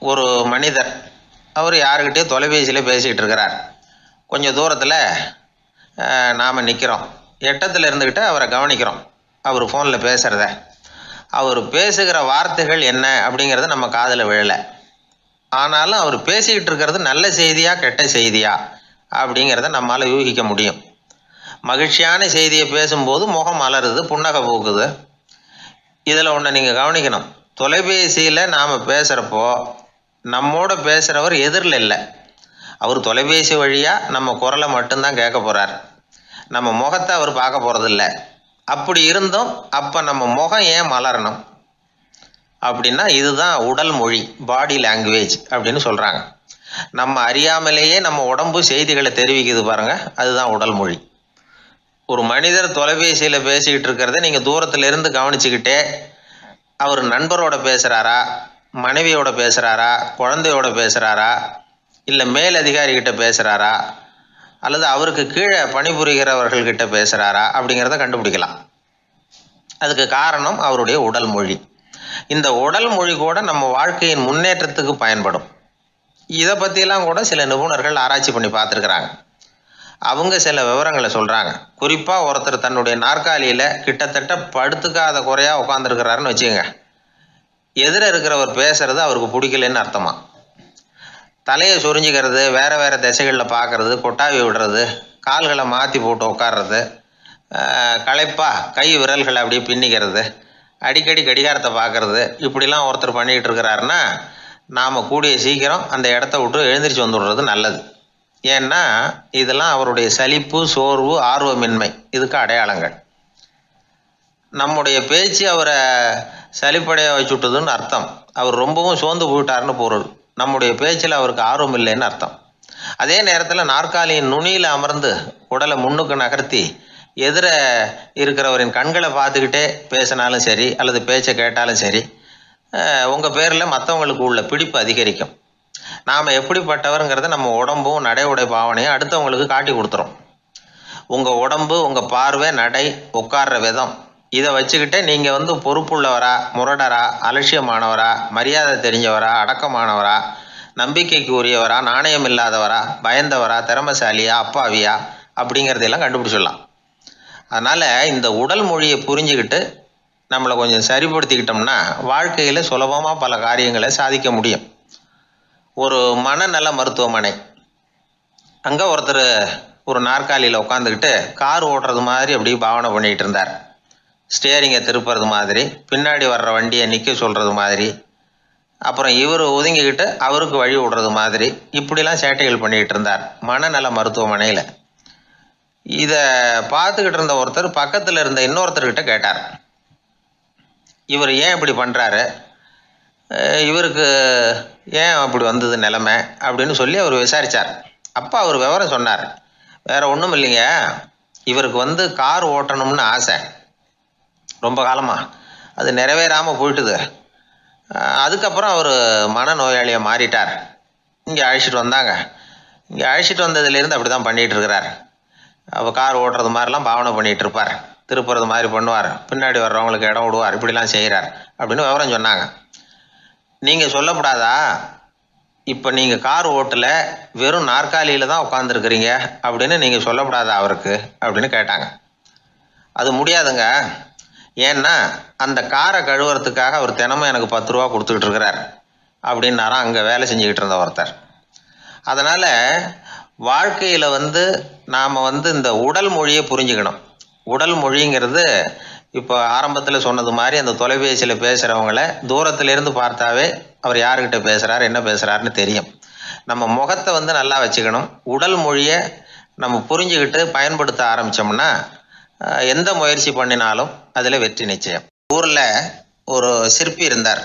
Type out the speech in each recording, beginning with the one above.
ஒரு மனிதர் அவர் யாருக்கிட்டே தொலைபேசியில் பேசிகிட்டு இருக்கிறார் கொஞ்சம் தூரத்தில் நாம் நிற்கிறோம் எட்டத்தில் இருந்துக்கிட்டு அவரை கவனிக்கிறோம் அவர் ஃபோனில் பேசுகிறத அவர் பேசுகிற வார்த்தைகள் என்ன அப்படிங்கிறது நம்ம காதில் விழலை ஆனாலும் அவர் பேசிக்கிட்டு இருக்கிறது நல்ல செய்தியா கெட்ட செய்தியா அப்படிங்கிறத நம்மால் யூகிக்க முடியும் மகிழ்ச்சியான செய்தியை பேசும்போது முகம் மலருது புன்னகை போக்குது இதில் ஒன்று நீங்கள் கவனிக்கணும் தொலைபேசியில் நாம் பேசுகிறப்போ நம்மோட பேசுகிறவர் எதிரில் இல்லை அவர் தொலைபேசி வழியாக நம்ம குரலை மட்டும்தான் கேட்க போகிறார் நம்ம முகத்தை அவர் பார்க்க போகிறதில்ல அப்படி இருந்தும் அப்போ நம்ம முகம் ஏன் மலரணும் அப்படின்னா இதுதான் உடல் மொழி பாடி லாங்குவேஜ் அப்படின்னு சொல்கிறாங்க நம்ம அறியாமலேயே நம்ம உடம்பு செய்திகளை தெரிவிக்குது பாருங்க அதுதான் உடல் மொழி ஒரு மனிதர் தொலைபேசியில் பேசிக்கிட்டு இருக்கிறத நீங்கள் தூரத்துல இருந்து கவனிச்சுக்கிட்டே அவர் நண்பரோட பேசுகிறாரா மனைவியோட பேசுகிறாரா குழந்தையோட பேசுகிறாரா இல்லை மேல் அதிகாரிகிட்ட பேசுகிறாரா அல்லது அவருக்கு கீழே பணிபுரிகிறவர்கள்கிட்ட பேசுகிறாரா அப்படிங்கிறத கண்டுபிடிக்கலாம் அதுக்கு காரணம் அவருடைய உடல் மொழி இந்த உடல் மொழி கூட நம்ம வாழ்க்கையின் முன்னேற்றத்துக்கு பயன்படும் இதை பற்றியெல்லாம் கூட சில நிபுணர்கள் ஆராய்ச்சி பண்ணி பார்த்துருக்குறாங்க அவங்க சில விவரங்களை சொல்கிறாங்க குறிப்பாக ஒருத்தர் தன்னுடைய நாற்காலியில் கிட்டத்தட்ட படுத்துக்காத குறையாக உட்காந்துருக்கிறாருன்னு வச்சுக்கோங்க எதிர இருக்கிறவர் பேசுறது அவருக்கு பிடிக்கலன்னு அர்த்தமா தலையை சொரிஞ்சிக்கிறது வேற வேற திசைகளில் பார்க்கறது கொட்டாவி விடுறது கால்களை மாற்றி போட்டு உட்கார்றது ஆஹ் களைப்பா கை விரல்களை அப்படியே பின்னிக்கிறது அடிக்கடி கடிகாரத்தை பார்க்கறது இப்படிலாம் ஒருத்தர் பண்ணிக்கிட்டு இருக்கிறாருன்னா நாம் கூடிய சீக்கிரம் அந்த இடத்த விட்டு எழுந்திரிச்சு வந்துடுறது நல்லது ஏன்னா இதெல்லாம் அவருடைய சலிப்பு சோர்வு ஆர்வமின்மை இதுக்கு அடையாளங்கள் நம்முடைய பேச்சு அவரை சலிப்படைய வச்சுட்டுதுன்னு அர்த்தம் அவர் ரொம்பவும் சோர்ந்து போயிட்டாருன்னு பொருள் நம்முடைய பேச்சில் அவருக்கு ஆர்வம் இல்லைன்னு அர்த்தம் அதே நேரத்தில் நாற்காலியின் நுனியில் அமர்ந்து உடலை முன்னுக்கு நகர்த்தி எதிர இருக்கிறவரின் கண்களை பார்த்துக்கிட்டே பேசினாலும் சரி அல்லது பேச்சை கேட்டாலும் சரி உங்கள் பேரில் மற்றவங்களுக்கு உள்ள பிடிப்பு அதிகரிக்கும் நாம் எப்படிப்பட்டவருங்கிறத நம்ம உடம்பும் நடை உடை பாவனையும் அடுத்தவங்களுக்கு காட்டி கொடுத்துரும் உங்கள் உடம்பு உங்கள் பார்வை நடை உட்கார்ற விதம் இதை வச்சுக்கிட்டே நீங்கள் வந்து பொறுப்புள்ளவரா முரடரா அலட்சியமானவரா மரியாதை தெரிஞ்சவரா அடக்கமானவரா நம்பிக்கைக்கு உரியவரா நாணயம் இல்லாதவரா பயந்தவரா திறமசாலியா அப்பாவியா அப்படிங்கிறதையெல்லாம் கண்டுபிடிச்சிடலாம் அதனால் இந்த உடல் மொழியை புரிஞ்சுக்கிட்டு நம்மளை கொஞ்சம் சரிப்படுத்திக்கிட்டோம்னா வாழ்க்கையில் சுலபமாக பல காரியங்களை சாதிக்க முடியும் ஒரு மனநல மருத்துவமனை அங்கே ஒருத்தர் ஒரு நாற்காலியில் உட்காந்துக்கிட்டு கார் ஓட்டுறது மாதிரி அப்படியே பாவனை பண்ணிகிட்டு இருந்தார் ஸ்டேரிங்கை திருப்புறது மாதிரி பின்னாடி வர்ற வண்டியை நிற்க சொல்கிறது மாதிரி அப்புறம் இவர் ஒதுங்கிக்கிட்டு அவருக்கு வழி விடுறது மாதிரி இப்படிலாம் சேட்டைகள் பண்ணிக்கிட்டு இருந்தார் மனநல மருத்துவமனையில் இதை பார்த்துக்கிட்டு இருந்த ஒருத்தர் பக்கத்தில் இருந்த இன்னொருத்தர்கிட்ட கேட்டார் இவர் ஏன் இப்படி பண்ணுறாரு இவருக்கு ஏன் அப்படி வந்தது நிலமை அப்படின்னு சொல்லி அவர் விசாரித்தார் அப்போ அவர் விவரம் சொன்னார் வேற ஒன்றும் இல்லைங்க இவருக்கு வந்து கார் ஓட்டணும்னு ஆசை ரொம்ப காலமாக அது நிறைவேறாமல் போயிட்டுது அதுக்கப்புறம் அவர் மனநோயாளியை மாறிட்டார் இங்கே அழைச்சிட்டு வந்தாங்க இங்கே அழைச்சிட்டு வந்ததுலேருந்து அப்படி தான் பண்ணிகிட்டு இருக்கிறார் அப்போ கார் ஓட்டுறது மாதிரிலாம் பாவனை பண்ணிகிட்டு இருப்பார் திருப்புறது மாதிரி பண்ணுவார் பின்னாடி வர்றவங்களுக்கு இடம் விடுவார் இப்படிலாம் செய்கிறார் அப்படின்னு விவரம் சொன்னாங்க நீங்கள் சொல்லப்படாதா இப்போ நீங்கள் கார் ஓட்டல வெறும் நாற்காலியில் தான் உட்காந்துருக்குறீங்க அப்படின்னு நீங்கள் சொல்லப்படாதா அவருக்கு அப்படின்னு கேட்டாங்க அது முடியாதுங்க ஏன்னா அந்த காரை கழுவுறதுக்காக அவர் தினமும் எனக்கு பத்து ரூபா கொடுத்துக்கிட்டு இருக்கிறார் அப்படின்னாராம் அங்கே வேலை செஞ்சுக்கிட்டு இருந்த ஒருத்தர் அதனால் வாழ்க்கையில் வந்து நாம் வந்து இந்த உடல் மொழியை புரிஞ்சுக்கணும் உடல் மொழிங்கிறது இப்போ ஆரம்பத்தில் சொன்னது மாதிரி அந்த தொலைபேசியில் பேசுகிறவங்கள தூரத்திலிருந்து பார்த்தாவே அவர் யாருக்கிட்ட பேசுகிறார் என்ன பேசுகிறாருன்னு தெரியும் நம்ம முகத்தை வந்து நல்லா வச்சுக்கணும் உடல் மொழியை நம்ம புரிஞ்சுக்கிட்டு பயன்படுத்த ஆரம்பித்தோம்னா எந்த முயற்சி பண்ணினாலும் அதில் வெற்றி நிச்சயம் ஊரில் ஒரு சிற்பி இருந்தார்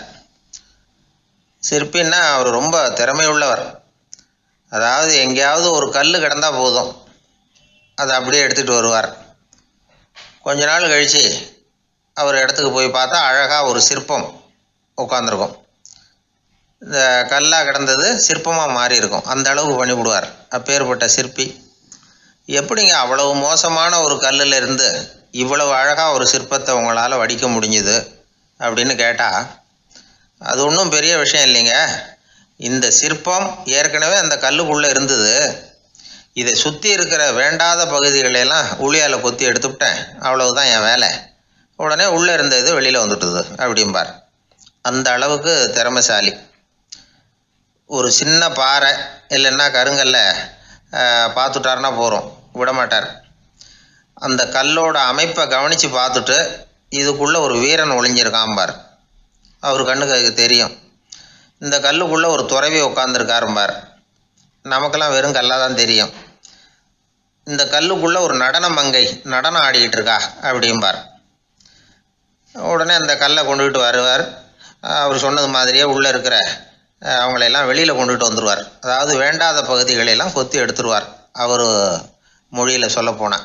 சிற்பின்னா அவர் ரொம்ப திறமையுள்ளவர் அதாவது எங்கேயாவது ஒரு கல் கிடந்தா போதும் அதை அப்படியே எடுத்துகிட்டு வருவார் கொஞ்ச நாள் கழித்து அவர் இடத்துக்கு போய் பார்த்தா அழகாக ஒரு சிற்பம் உட்காந்துருக்கும் இந்த கல்லாக கிடந்தது சிற்பமாக மாறி இருக்கும் அந்த அளவுக்கு பண்ணிவிடுவார் அப்பேற்பட்ட சிற்பி எப்படிங்க அவ்வளவு மோசமான ஒரு கல்லில் இருந்து இவ்வளவு அழகாக ஒரு சிற்பத்தை உங்களால் வடிக்க முடிஞ்சுது அப்படின்னு கேட்டால் அது ஒன்றும் பெரிய விஷயம் இல்லைங்க இந்த சிற்பம் ஏற்கனவே அந்த கல்லுக்குள்ளே இருந்தது இதை சுற்றி இருக்கிற வேண்டாத பகுதிகளெல்லாம் உளியால் கொத்தி எடுத்துவிட்டேன் அவ்வளவுதான் என் வேலை உடனே உள்ளே இருந்த இது வெளியில் வந்துட்டுது அப்படிம்பார் அந்த அளவுக்கு திறமைசாலி ஒரு சின்ன பாறை இல்லைன்னா கருங்கல்ல அஹ், பார்த்துட்டாருன்னா போகிறோம் விட மாட்டார் அந்த கல்லோட அமைப்பை கவனித்து பார்த்துட்டு இதுக்குள்ளே ஒரு வீரன் ஒளிஞ்சிருக்கான் பார் அவர் கண்ணுக்கு அது தெரியும் இந்த கல்லுக்குள்ளே ஒரு துறவி உட்காந்துருக்காரும்பார் நமக்கெல்லாம் வெறும் கல்லாக தான் தெரியும் இந்த கல்லுக்குள்ளே ஒரு நடன மங்கை நடனம் ஆடிக்கிட்டு இருக்கா அப்படிம்பார் உடனே அந்த கல்லை கொண்டுகிட்டு வருவார் அவர் சொன்னது மாதிரியே உள்ளே இருக்கிற அஹ், அவங்களையெல்லாம் வெளியில் கொண்டுகிட்டு வந்துடுவார் அதாவது வேண்டாத பகுதிகளையெல்லாம் கொத்தி எடுத்துருவார் அவர் மொழியில் சொல்லப்போனால்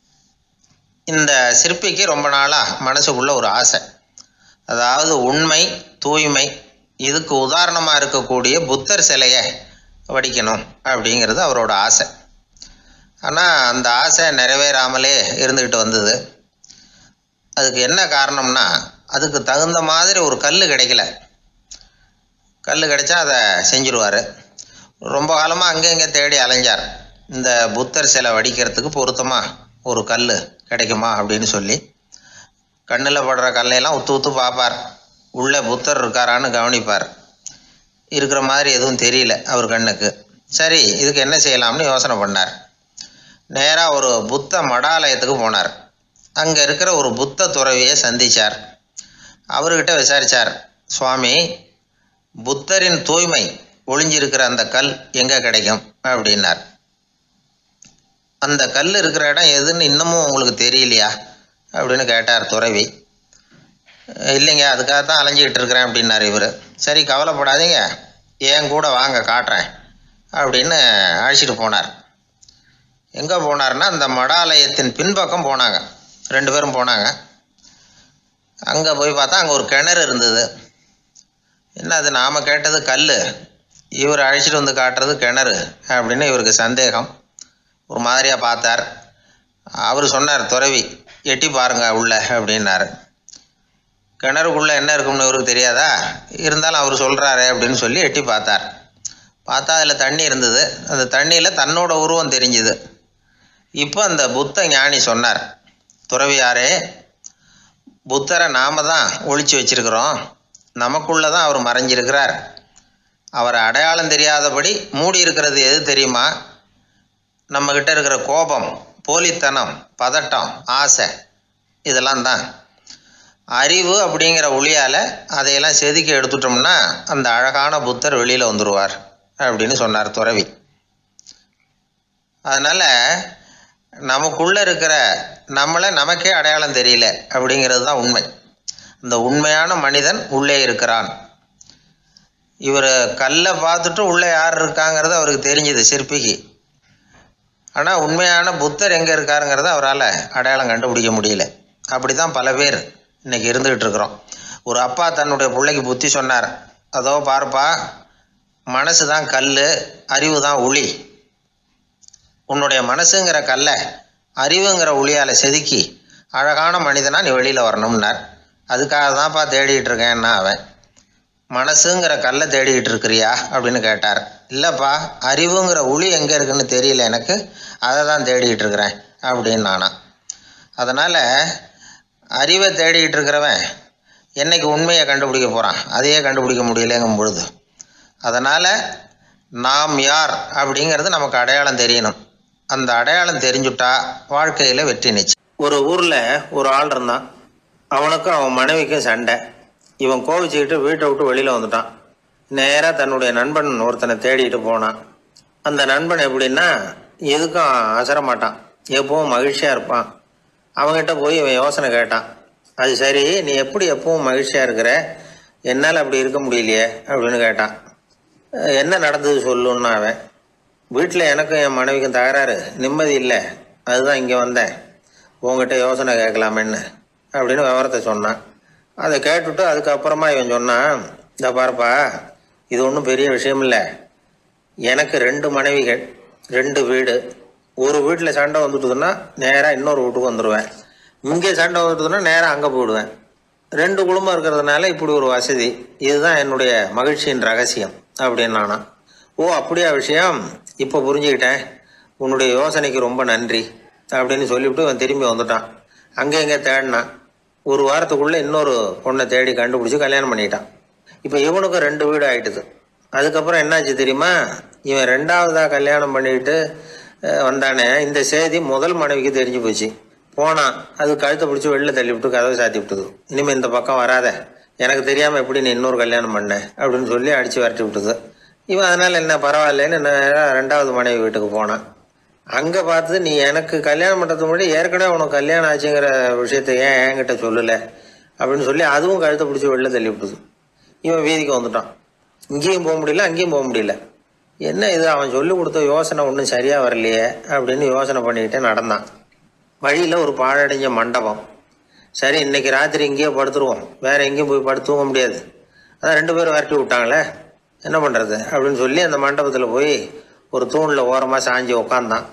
இந்த சிற்பிக்கு ரொம்ப நாளாக மனசுக்குள்ள ஒரு ஆசை அதாவது உண்மை தூய்மை இதுக்கு உதாரணமாக இருக்கக்கூடிய புத்தர் சிலையை வடிக்கணும் அப்படிங்கிறது அவரோட ஆசை ஆனால் அந்த ஆசை நிறைவேறாமலே இருந்துக்கிட்டு வந்தது அதுக்கு என்ன காரணம்னா அதுக்கு தகுந்த மாதிரி ஒரு கல் கிடைக்கல கல் கிடைச்சா அதை செஞ்சுருவார் ரொம்ப காலமாக அங்கே இங்கே தேடி அலைஞ்சார் இந்த புத்தர் சிலை வடிக்கிறதுக்கு பொருத்தமாக ஒரு கல் கிடைக்குமா அப்படின்னு சொல்லி கண்ணில் படுற கல்லையெல்லாம் உத்து உத்து பார்ப்பார் உள்ளே புத்தர் இருக்காரான்னு கவனிப்பார் இருக்கிற மாதிரி எதுவும் தெரியல அவர் கண்ணுக்கு சரி இதுக்கு என்ன செய்யலாம்னு யோசனை பண்ணார் நேராக ஒரு புத்த மடாலயத்துக்கு போனார் அங்கே இருக்கிற ஒரு புத்த துறவியை சந்திச்சார் அவர்கிட்ட விசாரிச்சார் சுவாமி புத்தரின் தூய்மை ஒளிஞ்சிருக்கிற அந்த கல் எங்கே கிடைக்கும் அப்படின்னார் அந்த கல் இருக்கிற இடம் எதுன்னு இன்னமும் உங்களுக்கு தெரியலையா அப்படின்னு கேட்டார் துறவி இல்லைங்க அதுக்காக தான் அலைஞ்சிக்கிட்டு இருக்கிறேன் அப்படின்னார் இவர் சரி கவலைப்படாதீங்க ஏன் கூட வாங்க காட்டுறேன் அப்படின்னு அழைச்சிட்டு போனார் எங்கே போனார்னா அந்த மடாலயத்தின் பின்பக்கம் போனாங்க ரெண்டு பேரும் போனாங்க அங்கே போய் பார்த்தா அங்கே ஒரு கிணறு இருந்தது என்ன அது நாம் கேட்டது கல் இவர் அழைச்சிட்டு வந்து காட்டுறது கிணறு அப்படின்னு இவருக்கு சந்தேகம் ஒரு மாதிரியாக பார்த்தார் அவர் சொன்னார் துறவி எட்டி பாருங்க உள்ள அப்படின்னாரு கிணறுக்குள்ளே என்ன இருக்கும்னு இவருக்கு தெரியாதா இருந்தாலும் அவர் சொல்கிறாரு அப்படின்னு சொல்லி எட்டி பார்த்தார் பார்த்தா அதில் தண்ணி இருந்தது அந்த தண்ணியில் தன்னோட உருவம் தெரிஞ்சுது இப்போ அந்த புத்த ஞானி சொன்னார் துறவியாரே புத்தரை நாம தான் ஒழிச்சு வச்சிருக்கிறோம் நமக்குள்ள தான் அவர் மறைஞ்சிருக்கிறார் அவரை அடையாளம் தெரியாதபடி மூடி இருக்கிறது எது தெரியுமா நம்மக்கிட்ட இருக்கிற கோபம் போலித்தனம் பதட்டம் ஆசை இதெல்லாம் தான் அறிவு அப்படிங்கிற ஒளியால் அதையெல்லாம் செதுக்கி எடுத்துட்டோம்னா அந்த அழகான புத்தர் வெளியில் வந்துடுவார் அப்படின்னு சொன்னார் துறவி அதனால் நமக்குள்ளே இருக்கிற நம்மளை நமக்கே அடையாளம் தெரியல அப்படிங்கிறது தான் உண்மை இந்த உண்மையான மனிதன் உள்ளே இருக்கிறான் இவர் கல்லை பார்த்துட்டு உள்ளே யார் இருக்காங்கிறது அவருக்கு தெரிஞ்சுது சிற்பிக்கு ஆனால் உண்மையான புத்தர் எங்கே இருக்காருங்கிறத அவரால் அடையாளம் கண்டுபிடிக்க முடியல அப்படி தான் பல பேர் இன்னைக்கு இருந்துகிட்டு இருக்கிறோம் ஒரு அப்பா தன்னுடைய பிள்ளைக்கு புத்தி சொன்னார் அதோ பாருப்பா மனசு தான் கல் அறிவு தான் உளி உன்னுடைய மனசுங்கிற கல்லை அறிவுங்கிற ஒளியால் செதுக்கி அழகான மனிதனா நீ வெளியில் வரணும்னார் அதுக்காக தான்ப்பா தேடிட்டு இருக்கேன்னா அவன் மனசுங்கிற கல்லை தேடிக்கிட்டு இருக்கிறியா அப்படின்னு கேட்டார் இல்லைப்பா அறிவுங்கிற ஒளி எங்கே இருக்குன்னு தெரியல எனக்கு அதை தான் தேடிக்கிட்டு இருக்கிறேன் அப்படின்னு நானா அதனால் அறிவை தேடிக்கிட்டு இருக்கிறவன் என்னைக்கு உண்மையை கண்டுபிடிக்க போகிறான் அதையே கண்டுபிடிக்க முடியலங்கும் பொழுது அதனால் நாம் யார் அப்படிங்கிறது நமக்கு அடையாளம் தெரியணும் அந்த அடையாளம் தெரிஞ்சுட்டா வாழ்க்கையில் வெற்றி நிச்சயம் ஒரு ஊரில் ஒரு ஆள் இருந்தான் அவனுக்கும் அவன் மனைவிக்கும் சண்டை இவன் கோவிச்சுக்கிட்டு வீட்டை விட்டு வெளியில் வந்துட்டான் நேராக தன்னுடைய நண்பன் ஒருத்தனை தேடிட்டு போனான் அந்த நண்பன் எப்படின்னா எதுக்கும் அசர மாட்டான் எப்பவும் மகிழ்ச்சியாக இருப்பான் அவன்கிட்ட போய் இவன் யோசனை கேட்டான் அது சரி நீ எப்படி எப்பவும் மகிழ்ச்சியாக இருக்கிற என்னால் அப்படி இருக்க முடியலையே அப்படின்னு கேட்டான் "அஹ், என்ன நடந்தது சொல்லுன்னா அவன் வீட்டில் எனக்கும் என் மனைவிக்கும் தகராறு நிம்மதி இல்லை அதுதான் இங்கே வந்தேன் உங்ககிட்ட யோசனை கேட்கலாமேன்னு அப்படின்னு விவரத்தை சொன்னான் அதை கேட்டுட்டு அதுக்கப்புறமா இவன் சொன்னான் இந்த பாருப்பா இது ஒன்றும் பெரிய விஷயம் இல்லை எனக்கு ரெண்டு மனைவிகள் ரெண்டு வீடு ஒரு வீட்டில் சண்டை வந்துட்டுதுன்னா நேராக இன்னொரு வீட்டுக்கு வந்துடுவேன் இங்கே சண்டை வந்துட்டுதுன்னா நேராக அங்கே போயிடுவேன் ரெண்டு குடும்பம் இருக்கிறதுனால இப்படி ஒரு வசதி இதுதான் என்னுடைய மகிழ்ச்சியின் ரகசியம் அப்படின்னு நானா ஓ அப்படியா விஷயம் இப்போ புரிஞ்சுக்கிட்டேன் உன்னுடைய யோசனைக்கு ரொம்ப நன்றி அப்படின்னு சொல்லிவிட்டு அவன் திரும்பி வந்துட்டான் அங்கே இங்கே தேடினான் ஒரு வாரத்துக்குள்ளே இன்னொரு பொண்ணை தேடி கண்டுபிடிச்சி கல்யாணம் பண்ணிட்டான் இப்போ இவனுக்கும் ரெண்டு வீடு ஆயிட்டுது அதுக்கப்புறம் என்னாச்சு தெரியுமா இவன் ரெண்டாவதாக கல்யாணம் பண்ணிக்கிட்டு அஹ், வந்தானே இந்த செய்தி முதல் மனைவிக்கு தெரிஞ்சு போச்சு போனான் அது கழுத்தை பிடிச்சி வெளில தள்ளி விட்டு கதவை சாத்தி விட்டுது இனிமேல் இந்த பக்கம் வராத எனக்கு தெரியாமல் எப்படி நீ இன்னொரு கல்யாணம் பண்ண அப்படின்னு சொல்லி அடித்து விரட்டி விட்டுது இவன் அதனால் என்ன பரவாயில்லைன்னு நேரா ரெண்டாவது மனைவி வீட்டுக்கு போனான் அங்கே பார்த்து நீ எனக்கு கல்யாணம் பண்ணுறதுக்கு முன்னாடி ஏற்கனவே உனக்கு கல்யாணம் ஆச்சுங்கிற விஷயத்த ஏன் என்கிட்ட சொல்லலை அப்படின்னு சொல்லி அதுவும் கழுத்தை பிடிச்சி வெளில தள்ளி விட்டுது இவன் வீதிக்கு வந்துட்டான் இங்கேயும் போக முடியல அங்கேயும் போக முடியல என்ன இது அவன் சொல்லி கொடுத்த யோசனை ஒன்றும் சரியாக வரலையே அப்படின்னு யோசனை பண்ணிக்கிட்டே நடந்தான் வழியில் ஒரு பாழடைஞ்ச மண்டபம் சரி இன்னைக்கு ராத்திரி இங்கேயே படுத்துருவோம் வேற எங்கேயும் போய் படுத்து தூங்க முடியாது அதான் ரெண்டு பேரும் விரட்டி விட்டாங்களே என்ன பண்ணுறது அப்படின்னு சொல்லி அந்த மண்டபத்தில் போய் ஒரு தூணில் ஓரமாக சாஞ்சி உக்காந்தான்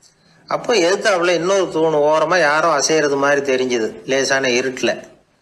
அப்போ எதிர்த்தாப்புல இன்னொரு தூண் ஓரமாக யாரோ அசைகிறது மாதிரி தெரிஞ்சுது லேசான இருட்டில்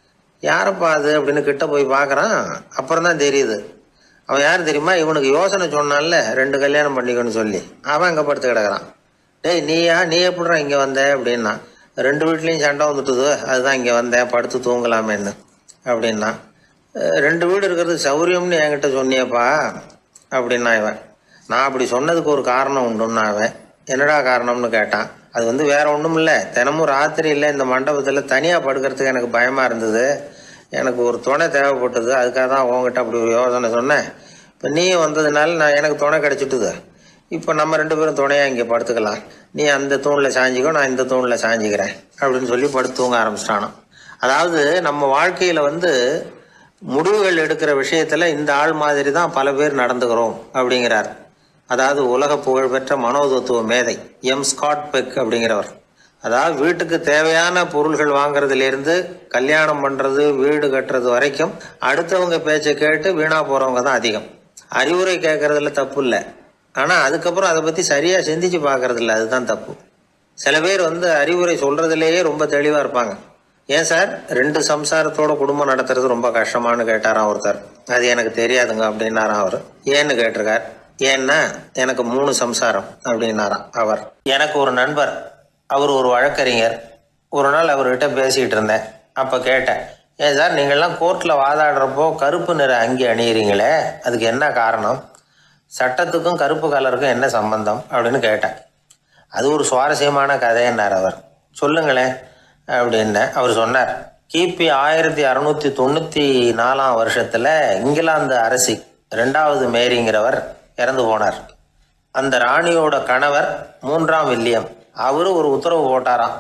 யாரப்பா அது அப்படின்னு கிட்ட போய் பார்க்குறான் அப்புறம் தான் தெரியுது அவன் யார் தெரியுமா இவனுக்கு யோசனை சொன்னான்ல ரெண்டு கல்யாணம் பண்ணிக்கணும்னு சொல்லி அவன் அங்கே படுத்து கிடக்குறான் டேய் நீயா நீ எப்படிடா இங்கே வந்த அப்படின்னா ரெண்டு வீட்லேயும் சண்டை வந்துட்டுது அதுதான் இங்கே வந்தேன் படுத்து தூங்கலாமேன்னு அப்படின்னா "அஹ், ரெண்டு வீடு இருக்கிறது சௌரியம்னு என்கிட்ட சொன்னியப்பா அப்படின்னா இவன் நான் அப்படி சொன்னதுக்கு ஒரு காரணம் உண்டுன்னா அவன் என்னடா காரணம்னு கேட்டான் அது வந்து வேற ஒன்றும் இல்லை தினமும் ராத்திரியில் இந்த மண்டபத்தில் தனியாக படுக்கிறதுக்கு எனக்கு பயமாக இருந்தது எனக்கு ஒரு துணை தேவைப்பட்டது அதுக்காக தான் உங்ககிட்ட அப்படி ஒரு யோசனை சொன்னேன் இப்போ நீ வந்ததுனால நான் எனக்கு துணை கிடைச்சிட்டுது இப்போ நம்ம ரெண்டு பேரும் துணையாக இங்கே படுத்துக்கலாம் நீ அந்த தூணில் சாஞ்சிக்கோ நான் இந்த தூணில் சாஞ்சிக்கிறேன் அப்படின்னு சொல்லி படுத்து தூங்க ஆரம்பிச்சிட்டானோ அதாவது நம்ம வாழ்க்கையில் வந்து முடிவுகள் எடுக்கிற விஷயத்தில் இந்த ஆள் மாதிரி தான் பல பேர் நடந்துக்கிறோம் அப்படிங்கிறார் அதாவது உலக புகழ்பெற்ற மனோதத்துவ மேதை எம் ஸ்காட் பெக் அப்படிங்கிறவர் அதாவது வீட்டுக்கு தேவையான பொருள்கள் வாங்குறதுலேருந்து கல்யாணம் பண்ணுறது வீடு கட்டுறது வரைக்கும் அடுத்தவங்க பேச்சை கேட்டு வீணாக போகிறவங்க தான் அதிகம் அறிவுரை கேட்கறதுல தப்பு இல்லை ஆனால் அதுக்கப்புறம் அதை பற்றி சரியாக சிந்திச்சு பார்க்கறது இல்லை அதுதான் தப்பு சில பேர் வந்து அறிவுரை சொல்கிறதுலேயே ரொம்ப தெளிவாக இருப்பாங்க ஏன் சார் ரெண்டு சம்சாரத்தோட குடும்பம் நடத்துறது ரொம்ப கஷ்டமானு கேட்டாராம் ஒருத்தர் அது எனக்கு தெரியாதுங்க அப்படின்னாராம் அவர் ஏன்னு கேட்டிருக்கார் ஏன்னா எனக்கு மூணு சம்சாரம் அப்படின்னாராம் அவர் எனக்கு ஒரு நண்பர் அவர் ஒரு வழக்கறிஞர் ஒரு நாள் அவர்கிட்ட பேசிக்கிட்டு இருந்தேன் அப்போ கேட்டேன் ஏன் சார் நீங்கள்லாம் கோர்ட்டில் வாதாடுறப்போ கருப்பு நிற அங்கி அணியிறீங்களே அதுக்கு என்ன காரணம் சட்டத்துக்கும் கருப்பு கலருக்கும் என்ன சம்பந்தம் அப்படின்னு கேட்டேன் அது ஒரு சுவாரஸ்யமான கதைன்னார் அவர் சொல்லுங்களேன் அப்படின்னு அவர் சொன்னார் கிபி ஆயிரத்தி அறுநூத்தி தொண்ணூற்றி நாலாம் வருஷத்தில் இங்கிலாந்து அரசி ரெண்டாவது மேரிங்கிறவர் இறந்து போனார் அந்த ராணியோட கணவர் மூன்றாம் வில்லியம் அவரு ஒரு உத்தரவு போட்டாராம்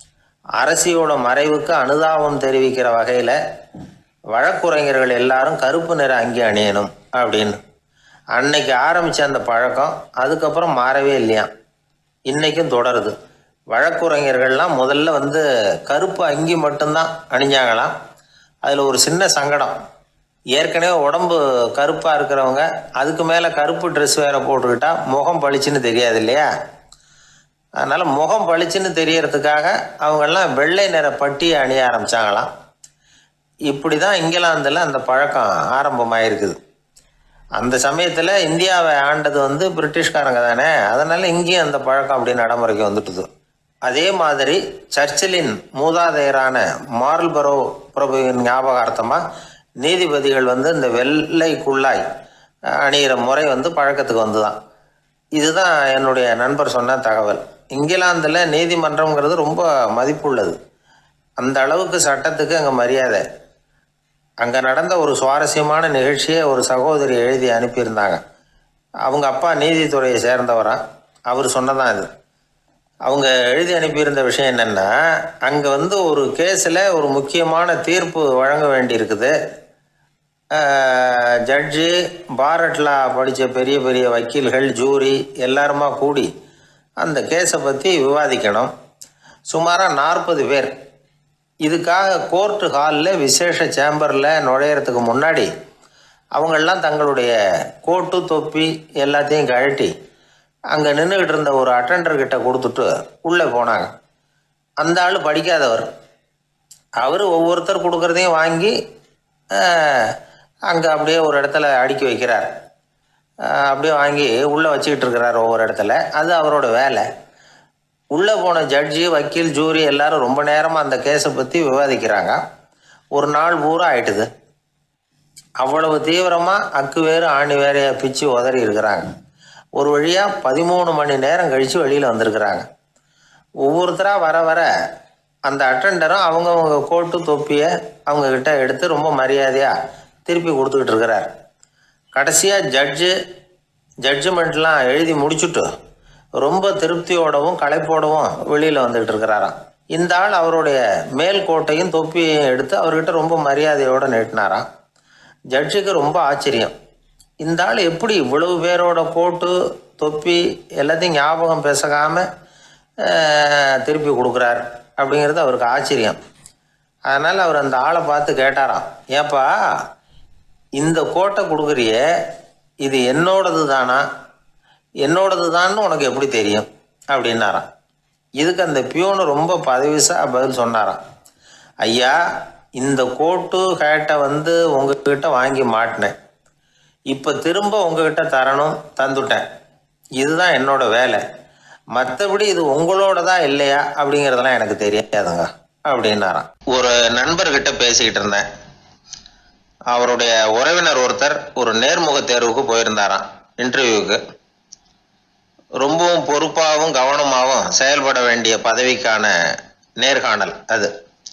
அரசியோட மறைவுக்கு அனுதாபம் தெரிவிக்கிற வகையில் வழக்குரைஞர்கள் எல்லாரும் கருப்பு நிற அங்கி அணியணும் அப்படின்னு அன்னைக்கு ஆரம்பித்த அந்த பழக்கம் அதுக்கப்புறம் மாறவே இல்லையாம் இன்னைக்கும் தொடருது வழக்குரைஞர்கள்லாம் முதல்ல வந்து கருப்பு அங்கி மட்டும்தான் அணிஞ்சாங்களாம் அதில் ஒரு சின்ன சங்கடம் ஏற்கனவே உடம்பு கருப்பாக இருக்கிறவங்க அதுக்கு மேலே கருப்பு ட்ரெஸ் வேற போட்டுக்கிட்டா முகம் பளிச்சுன்னு தெரியாது இல்லையா அதனால் முகம் பளிச்சுன்னு தெரியறதுக்காக அவங்கெல்லாம் வெள்ளை நிற பட்டியை அணிய ஆரம்பிச்சாங்களாம் இப்படி தான் இங்கிலாந்தில் அந்த பழக்கம் ஆரம்பமாயிருக்குது அந்த சமயத்தில் இந்தியாவை ஆண்டது வந்து பிரிட்டிஷ்காரங்க தானே அதனால் இங்கேயும் அந்த பழக்கம் அப்படி நடைமுறைக்கு வந்துட்டுது அதே மாதிரி சர்ச்சிலின் மூதாதையரான மார்ல்பரோ பிரபுவின் ஞாபகார்த்தமாக நீதிபதிகள் வந்து இந்த வெள்ளை குள்ளாய் அணிகிற முறை வந்து பழக்கத்துக்கு வந்து தான் இதுதான் என்னுடைய நண்பர் சொன்ன தகவல் இங்கிலாந்தில் நீதிமன்றம்ங்கிறது ரொம்ப மதிப்புள்ளது அந்த அளவுக்கு சட்டத்துக்கு அங்கே மரியாதை அங்கே நடந்த ஒரு சுவாரஸ்யமான நிகழ்ச்சியை ஒரு சகோதரி எழுதி அனுப்பியிருந்தாங்க அவங்க அப்பா நீதித்துறையை சேர்ந்தவரா அவர் சொன்னதான் இது அவங்க எழுதி அனுப்பியிருந்த விஷயம் என்னென்னா அங்கே வந்து ஒரு கேஸில் ஒரு முக்கியமான தீர்ப்பு வழங்க வேண்டியிருக்குது ஜட்ஜு பாரட்லா படித்த பெரிய பெரிய வக்கீல்கள் ஜூரி எல்லாருமா கூடி அந்த கேஸை பற்றி விவாதிக்கணும் சுமாராக நாற்பது பேர் இதுக்காக கோர்ட்டு ஹாலில் விசேஷ சேம்பரில் நுழையிறதுக்கு முன்னாடி அவங்கெல்லாம் தங்களுடைய கோட்டு தொப்பி எல்லாத்தையும் கழட்டி அங்கே நின்றுக்கிட்டு இருந்த ஒரு அட்டெண்டர் கிட்ட கொடுத்துட்டு உள்ளே போனாங்க அந்த ஆள் படிக்காதவர் அவர் ஒவ்வொருத்தர் கொடுக்குறதையும் வாங்கி அங்கே அப்படியே ஒரு இடத்துல அடுக்கி வைக்கிறார் அஹ், அப்படியே வாங்கி உள்ளே வச்சுக்கிட்டு இருக்கிறார் ஒவ்வொரு இடத்துல அது அவரோட வேலை உள்ளே போன ஜட்ஜி வக்கீல் ஜூரி எல்லாரும் ரொம்ப நேரமாக அந்த கேஸை பற்றி விவாதிக்கிறாங்க ஒரு நாள் பூரா ஆயிட்டுது அவ்வளவு தீவிரமாக அக்கு வேறு ஆணி வேறைய பிச்சு உதறி இருக்கிறாங்க ஒரு வழியாக பதிமூணு மணி நேரம் கழித்து வெளியில் வந்திருக்கிறாங்க ஒவ்வொருத்தராக வர வர அந்த அட்டெண்டரும் அவங்கவங்க கோட்டு தொப்பியை அவங்கக்கிட்ட எடுத்து ரொம்ப மரியாதையாக திருப்பி கொடுத்துக்கிட்டு இருக்கிறார் கடைசியாக ஜட்ஜு ஜட்ஜ்மெண்ட்லாம் எழுதி முடிச்சுட்டு ரொம்ப திருப்தியோடவும் களைப்போடவும் வெளியில் வந்துகிட்டு இருக்கிறாராம் இந்த ஆள் அவருடைய மேல் கோட்டையும் தொப்பியையும் எடுத்து அவர்கிட்ட ரொம்ப மரியாதையோடு நீட்டினாராம் ஜட்ஜுக்கு ரொம்ப ஆச்சரியம் இந்த ஆள் எப்படி இவ்வளவு பேரோட கோட்டு தொப்பி எல்லாத்தையும் ஞாபகம் பேசகாம அஹ், திருப்பி கொடுக்குறார் அப்படிங்கிறது அவருக்கு ஆச்சரியம் அதனால் அவர் அந்த ஆளை பார்த்து கேட்டாராம் ஏப்பா இந்த கோட்டை கொடுக்குறியே இது என்னோடது தானா என்னோடது தான்னு உனக்கு எப்படி தெரியும் அப்படின்னாராம் இதுக்கு அந்த பியூனு ரொம்ப பதவிசா பதில் சொன்னாராம் ஐயா இந்த கோட்டு ஹேட்டை வந்து உங்ககிட்ட வாங்கி மாட்டினேன் இப்போ திரும்ப உங்ககிட்ட தரணும் தந்துட்டேன் இதுதான் என்னோட வேலை மற்றபடி இது உங்களோடதா இல்லையா அப்படிங்கிறதெல்லாம் எனக்கு தெரியாதுங்க அப்படின்னாராம் ஒரு நண்பர்கிட்ட பேசிக்கிட்டு இருந்தேன் அவருடைய உறவினர் ஒருத்தர் ஒரு நேர்முக தேர்வுக்கு போயிருந்தாராம் இன்டர்வியூக்கு ரொம்பவும் பொறுப்பாகவும் கவனமாகவும் செயல்பட வேண்டிய பதவிக்கான நேர்காணல் அது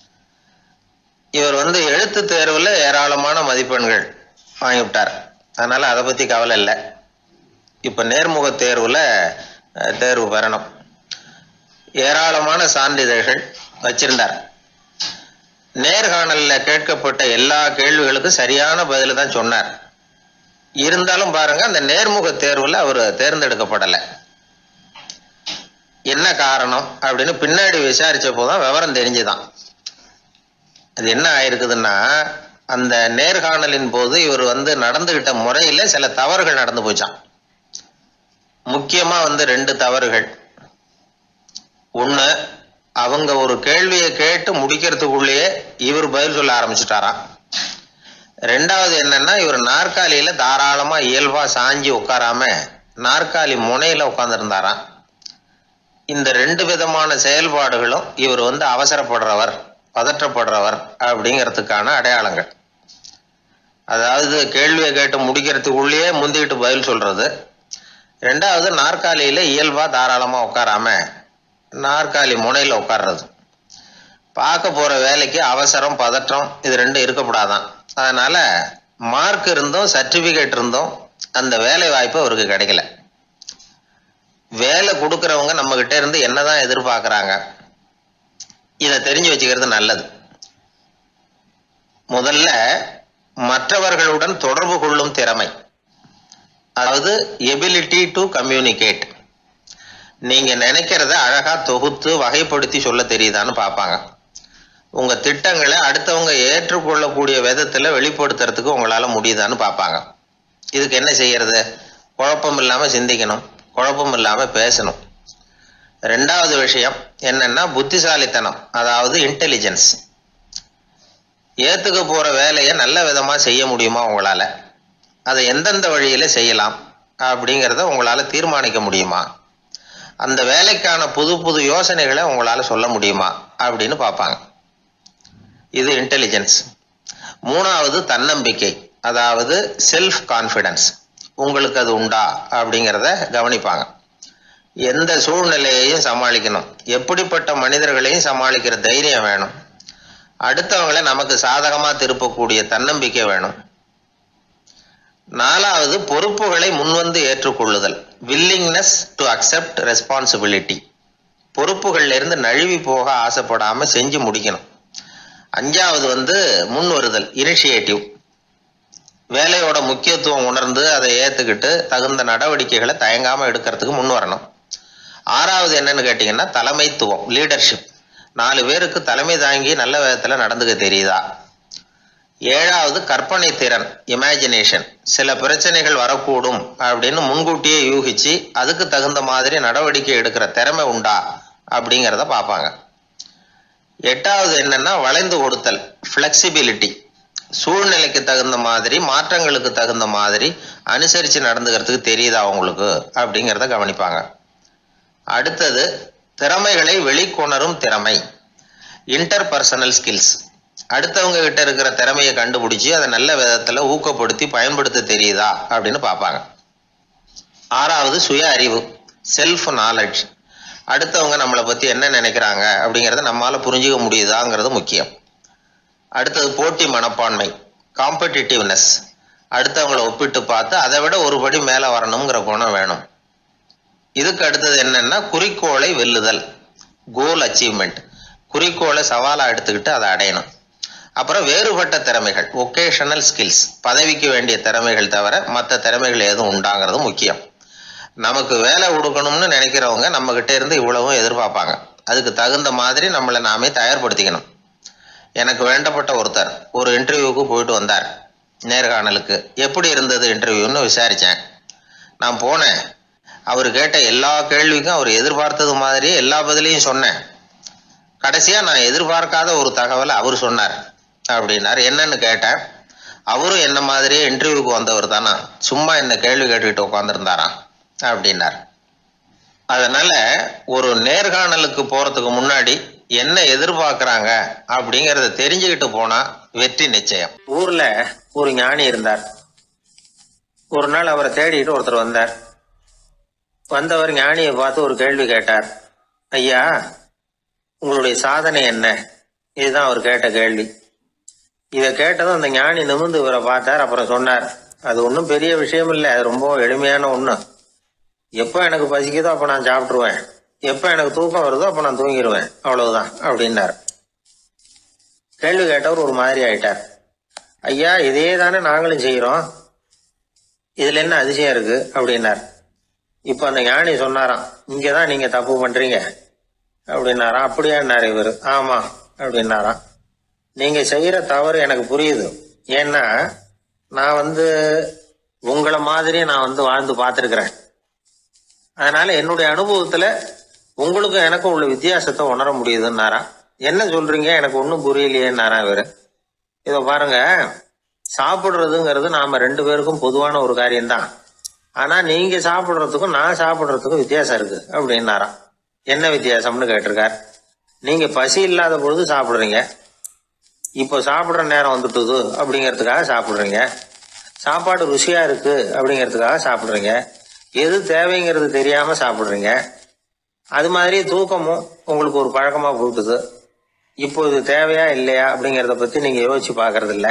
இவர் வந்து எழுத்து தேர்வில் ஏராளமான மதிப்பெண்கள் வாங்கிவிட்டார் அதனால் அதை பற்றி கவலை இல்லை இப்போ நேர்முக தேர்வில் அஹ், தேர்வு பெறணும் ஏராளமான சான்றிதழ்கள் வச்சிருந்தார் நேர்காணலில் கேட்கப்பட்ட எல்லா கேள்விகளுக்கும் சரியான பதில தான் சொன்னார் இருந்தாலும் பாருங்க அந்த நேர்முக தேர்வில் அவர் தேர்ந்தெடுக்கப்படலை என்ன காரணம் அப்படின்னு பின்னாடி விசாரிச்ச போதுதான் விவரம் தெரிஞ்சுதான் அது என்ன ஆயிருக்குதுன்னா அந்த நேர்காணலின் போது இவர் வந்து நடந்துகிட்ட முறையில சில தவறுகள் நடந்து போச்சான் முக்கியமா வந்து ரெண்டு தவறுகள் ஒண்ணு அவங்க ஒரு கேள்வியை கேட்டு முடிக்கிறதுக்குள்ளேயே இவர் பதில் சொல்ல ஆரம்பிச்சுட்டாராம் ரெண்டாவது என்னன்னா இவர் நாற்காலியில தாராளமா இயல்பா சாஞ்சி உட்காராம நாற்காலி முனையில உட்கார்ந்துருந்தாராம் இந்த ரெண்டு விதமான செயல்பாடுகளும் இவர் வந்து அவசரப்படுறவர் பதற்றப்படுறவர் அப்படிங்கிறதுக்கான அடையாளங்கள் அதாவது கேள்வியை கேட்டு முடிக்கிறதுக்குள்ளேயே முந்திக்கிட்டு பதில் சொல்றது ரெண்டாவது நாற்காலியில இயல்பா தாராளமா உட்காராம நாற்காலி முனையில உட்கார்றது பார்க்க போற வேலைக்கு அவசரம் பதற்றம் இது ரெண்டும் இருக்கக்கூடாதான் அதனால மார்க் இருந்தும் சர்டிபிகேட் இருந்தும் அந்த வேலை வாய்ப்பு அவருக்கு கிடைக்கல வேலை கொடுக்கறவங்க நம்ம கிட்ட இருந்து என்னதான் எதிர்பார்க்கறாங்க இதை தெரிஞ்சு வச்சுக்கிறது நல்லது முதல்ல மற்றவர்களுடன் தொடர்பு கொள்ளும் திறமை அதாவது எபிலிட்டி டு கம்யூனிகேட் நீங்க நினைக்கிறத அழகா தொகுத்து வகைப்படுத்தி சொல்ல தெரியுதான்னு பார்ப்பாங்க உங்க திட்டங்களை அடுத்தவங்க ஏற்றுக்கொள்ளக்கூடிய விதத்துல வெளிப்படுத்துறதுக்கு உங்களால முடியுதான்னு பார்ப்பாங்க இதுக்கு என்ன செய்யறது குழப்பம் இல்லாம சிந்திக்கணும் குழப்பம் இல்லாம பேசணும் ரெண்டாவது விஷயம் என்னன்னா புத்திசாலித்தனம் அதாவது இன்டெலிஜென்ஸ் ஏத்துக்க போற வேலையை நல்ல விதமா செய்ய முடியுமா உங்களால அதை எந்தெந்த வழியில செய்யலாம் அப்படிங்கிறத உங்களால தீர்மானிக்க முடியுமா அந்த வேலைக்கான புது புது யோசனைகளை உங்களால சொல்ல முடியுமா அப்படின்னு பார்ப்பாங்க இது இன்டெலிஜென்ஸ் மூணாவது தன்னம்பிக்கை அதாவது செல்ஃப் கான்ஃபிடன்ஸ் உங்களுக்கு அது உண்டா அப்படிங்கிறத கவனிப்பாங்க எந்த சூழ்நிலையையும் சமாளிக்கணும் எப்படிப்பட்ட மனிதர்களையும் சமாளிக்கிற தைரியம் வேணும் அடுத்தவங்களை நமக்கு சாதகமா திருப்பக்கூடிய தன்னம்பிக்கை வேணும் நாலாவது பொறுப்புகளை முன்வந்து ஏற்றுக்கொள்ளுதல் வில்லிங்னஸ் டு அக்செப்ட் ரெஸ்பான்சிபிலிட்டி பொறுப்புகள்ல இருந்து நழுவி போக ஆசைப்படாம செஞ்சு முடிக்கணும் அஞ்சாவது வந்து முன் வருதல் இனிஷியேட்டிவ் வேலையோட முக்கியத்துவம் உணர்ந்து அதை ஏத்துக்கிட்டு தகுந்த நடவடிக்கைகளை தயங்காம எடுக்கிறதுக்கு முன் வரணும் ஆறாவது என்னன்னு கேட்டீங்கன்னா தலைமைத்துவம் லீடர்ஷிப் நாலு பேருக்கு தலைமை தாங்கி நல்ல விதத்துல நடந்துக்க தெரியுதா ஏழாவது கற்பனை திறன் இமேஜினேஷன் சில பிரச்சனைகள் வரக்கூடும் அப்படின்னு முன்கூட்டியே யூகிச்சு அதுக்கு தகுந்த மாதிரி நடவடிக்கை எடுக்கிற திறமை உண்டா அப்படிங்கிறத பார்ப்பாங்க எட்டாவது என்னன்னா வளைந்து கொடுத்தல் ஃப்ளெக்சிபிலிட்டி சூழ்நிலைக்கு தகுந்த மாதிரி மாற்றங்களுக்கு தகுந்த மாதிரி அனுசரித்து நடந்துக்கிறதுக்கு தெரியுதா அவங்களுக்கு அப்படிங்கிறத கவனிப்பாங்க அடுத்தது திறமைகளை வெளிக்கொணரும் திறமை இன்டர்பர்சனல் ஸ்கில்ஸ் அடுத்தவங்க கிட்ட இருக்கிற திறமையை கண்டுபிடிச்சி அதை நல்ல விதத்தில் ஊக்கப்படுத்தி பயன்படுத்த தெரியுதா அப்படின்னு பார்ப்பாங்க ஆறாவது சுய அறிவு செல்ஃப் நாலெட்ஜ் அடுத்தவங்க நம்மளை பற்றி என்ன நினைக்கிறாங்க அப்படிங்கிறத நம்மளால் புரிஞ்சுக்க முடியுதாங்கிறது முக்கியம் அடுத்தது போட்டி மனப்பான்மை காம்படிட்டிவ்னஸ் அடுத்தவங்களை ஒப்பிட்டு பார்த்து அதை விட ஒரு படி மேலே வரணுங்கிற குணம் வேணும் இதுக்கு அடுத்தது என்னன்னா குறிக்கோளை வெல்லுதல் கோல் அச்சீவ்மெண்ட் குறிக்கோளை சவாலாக எடுத்துக்கிட்டு அதை அடையணும் அப்புறம் வேறுபட்ட திறமைகள் ஒகேஷனல் ஸ்கில்ஸ் பதவிக்கு வேண்டிய திறமைகள் தவிர மற்ற திறமைகள் எதுவும் உண்டாங்கிறது முக்கியம் நமக்கு வேலை கொடுக்கணும்னு நினைக்கிறவங்க நம்ம கிட்ட இருந்து இவ்வளவும் எதிர்பார்ப்பாங்க அதுக்கு தகுந்த மாதிரி நம்மளை நாமே தயார்படுத்திக்கணும் எனக்கு வேண்டப்பட்ட ஒருத்தர் ஒரு இன்டர்வியூவுக்கு போயிட்டு வந்தார் நேர்காணலுக்கு எப்படி இருந்தது இன்டர்வியூன்னு விசாரித்தேன் நான் போனேன் அவர் கேட்ட எல்லா கேள்விக்கும் அவர் எதிர்பார்த்தது மாதிரியே எல்லா பதிலையும் சொன்னேன் கடைசியாக நான் எதிர்பார்க்காத ஒரு தகவலை அவர் சொன்னார் அப்படின்னார் என்னன்னு கேட்டேன் அவரும் என்ன மாதிரியே இன்டர்வியூக்கு வந்தவர் தானா சும்மா என்ன கேள்வி கேட்டுக்கிட்டு உட்காந்துருந்தாராம் அப்படின்னார் அதனால ஒரு நேர்காணலுக்கு போறதுக்கு முன்னாடி என்ன எதிர்பார்க்கறாங்க அப்படிங்கறத தெரிஞ்சுக்கிட்டு போனா வெற்றி நிச்சயம் ஊர்ல ஒரு ஞானி இருந்தார் ஒரு நாள் அவரை தேடிட்டு ஒருத்தர் வந்தார் வந்தவர் ஞானியை பார்த்து ஒரு கேள்வி கேட்டார் ஐயா உங்களுடைய சாதனை என்ன இதுதான் அவர் கேட்ட கேள்வி இதை கேட்டதும் அந்த ஞானி நிமிர்ந்து இவரை பார்த்தார் அப்புறம் சொன்னார் அது ஒன்றும் பெரிய விஷயம் இல்லை அது ரொம்ப எளிமையான ஒன்று எப்போ எனக்கு பசிக்குதோ அப்போ நான் சாப்பிட்ருவேன் எப்போ எனக்கு தூக்கம் வருதோ அப்போ நான் தூங்கிடுவேன் அவ்வளவுதான் அப்படின்னார் கேள்வி கேட்டவர் ஒரு மாதிரி ஆயிட்டார் ஐயா இதே தானே நாங்களும் செய்கிறோம் இதில் என்ன அதிசயம் இருக்கு அப்படின்னார் இப்போ அந்த ஞானி சொன்னாராம் இங்கே தான் நீங்கள் தப்பு பண்ணுறீங்க அப்படின்னாராம் அப்படியான்னாரு இவர் ஆமாம் அப்படின்னாராம் நீங்கள் செய்கிற தவறு எனக்கு புரியுது ஏன்னா நான் வந்து உங்களை மாதிரி நான் வந்து வாழ்ந்து பார்த்துருக்குறேன் அதனால என்னுடைய அனுபவத்துல உங்களுக்கும் எனக்கும் உள்ள வித்தியாசத்தை உணர முடியுதுன்னாரா என்ன சொல்றீங்க எனக்கு ஒன்றும் புரியலையேன்னாரா இவரு இதை பாருங்க சாப்பிடுறதுங்கிறது நாம ரெண்டு பேருக்கும் பொதுவான ஒரு காரியம்தான் ஆனா நீங்க சாப்பிடுறதுக்கும் நான் சாப்பிடுறதுக்கும் வித்தியாசம் இருக்கு அப்படின்னாராம் என்ன வித்தியாசம்னு கேட்டிருக்கார் நீங்க பசி இல்லாத பொழுது சாப்பிடுறீங்க இப்போ சாப்பிடுற நேரம் வந்துட்டுது அப்படிங்கிறதுக்காக சாப்பிடுறீங்க சாப்பாடு ருசியா இருக்கு அப்படிங்கிறதுக்காக சாப்பிடுறீங்க எது தேவைங்கிறது தெரியாம சாப்பிடுறீங்க அது மாதிரி தூக்கமும் உங்களுக்கு ஒரு பழக்கமா போட்டுது இப்போ இது தேவையா இல்லையா அப்படிங்கிறத பத்தி நீங்க யோசிச்சு பாக்குறது இல்ல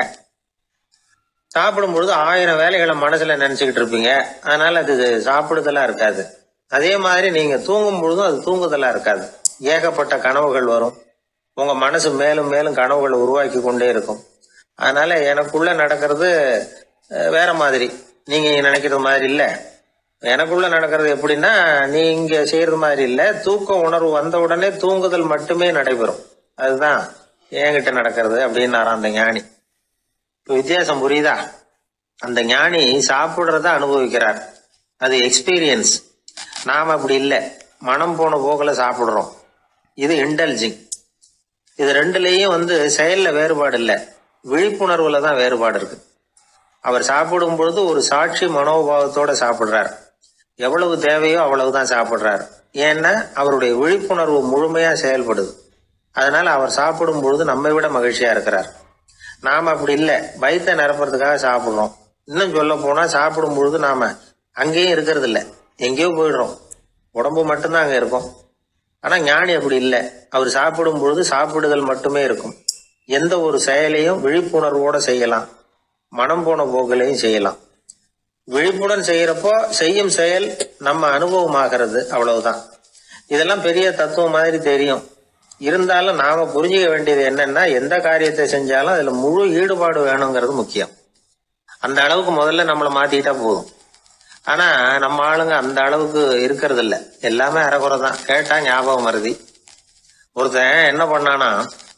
சாப்பிடும் பொழுது ஆயிரம் வேலைகளை மனசுல நினைச்சுக்கிட்டு இருப்பீங்க அதனால அது சாப்பிடுதலா இருக்காது அதே மாதிரி நீங்க தூங்கும் பொழுதும் அது தூங்குதலா இருக்காது ஏகப்பட்ட கனவுகள் வரும் உங்க மனசு மேலும் மேலும் கனவுகளை உருவாக்கி கொண்டே இருக்கும் அதனால எனக்குள்ள நடக்கிறது அஹ், வேற மாதிரி நீங்க நினைக்கிறது மாதிரி இல்ல எனக்குள்ள நடக்கிறது எப்படின்னா நீங்க செய்யறது மாதிரி இல்ல தூக்க உணர்வு வந்த உடனே தூங்குதல் மட்டுமே நடைபெறும் அதுதான் என்கிட்ட நடக்கிறது அப்படின்னாராம் அந்த ஞானி இப்ப வித்தியாசம் புரியுதா அந்த ஞானி சாப்பிடுறத அனுபவிக்கிறார் அது எக்ஸ்பீரியன்ஸ் நாம அப்படி இல்லை மனம் போன போக்குல சாப்பிடுறோம் இது இன்டெலிஜிங் இது ரெண்டுலேயும் வந்து செயல்ல வேறுபாடு இல்லை விழிப்புணர்வுல தான் வேறுபாடு இருக்கு அவர் சாப்பிடும் பொழுது ஒரு சாட்சி மனோபாவத்தோட சாப்பிடுறார் எவ்வளவு தேவையோ அவ்வளவுதான் சாப்பிடுறார் ஏன்னா அவருடைய விழிப்புணர்வு முழுமையா செயல்படுது அதனால அவர் சாப்பிடும் பொழுது நம்மை விட மகிழ்ச்சியா இருக்கிறார் நாம அப்படி இல்லை வயிற்றை நிரப்புறதுக்காக சாப்பிடுறோம் இன்னும் சொல்ல போனா சாப்பிடும் பொழுது நாம அங்கேயும் இருக்கிறது இல்லை எங்கேயோ போயிடுறோம் உடம்பு மட்டும்தான் அங்க இருக்கும் ஆனா ஞானி அப்படி இல்லை அவர் சாப்பிடும் பொழுது சாப்பிடுதல் மட்டுமே இருக்கும் எந்த ஒரு செயலையும் விழிப்புணர்வோட செய்யலாம் மனம் போன போக்கிலையும் செய்யலாம் விழிப்புடன் செய்யறப்போ செய்யும் செயல் நம்ம அனுபவமாகிறது அவ்வளவுதான் இதெல்லாம் பெரிய தத்துவம் மாதிரி தெரியும் இருந்தாலும் நாம புரிஞ்சுக்க வேண்டியது என்னன்னா எந்த காரியத்தை செஞ்சாலும் அதுல முழு ஈடுபாடு வேணுங்கிறது முக்கியம் அந்த அளவுக்கு முதல்ல நம்மளை மாத்திக்கிட்டா போதும் ஆனா நம்ம ஆளுங்க அந்த அளவுக்கு இருக்கிறது இல்ல எல்லாமே அறகுறை தான் கேட்டா ஞாபகம் மருதி ஒருத்தன் என்ன பண்ணானா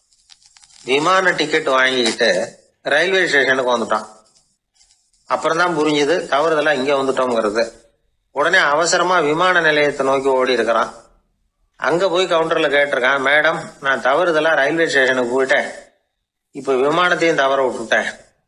விமான டிக்கெட் வாங்கிக்கிட்டு ரயில்வே ஸ்டேஷனுக்கு வந்துட்டான் அப்புறம் தான் புரிஞ்சுது தவறுதலா இங்க வந்துட்டோங்கிறது உடனே அவசரமா விமான நிலையத்தை நோக்கி ஓடி இருக்கிறான் அங்க போய் கவுண்டர்ல கேட்டிருக்கான் மேடம் நான் தவறுதலா ரயில்வே ஸ்டேஷனுக்கு போயிட்டேன் இப்ப விமானத்தையும் தவற விட்டுட்டேன்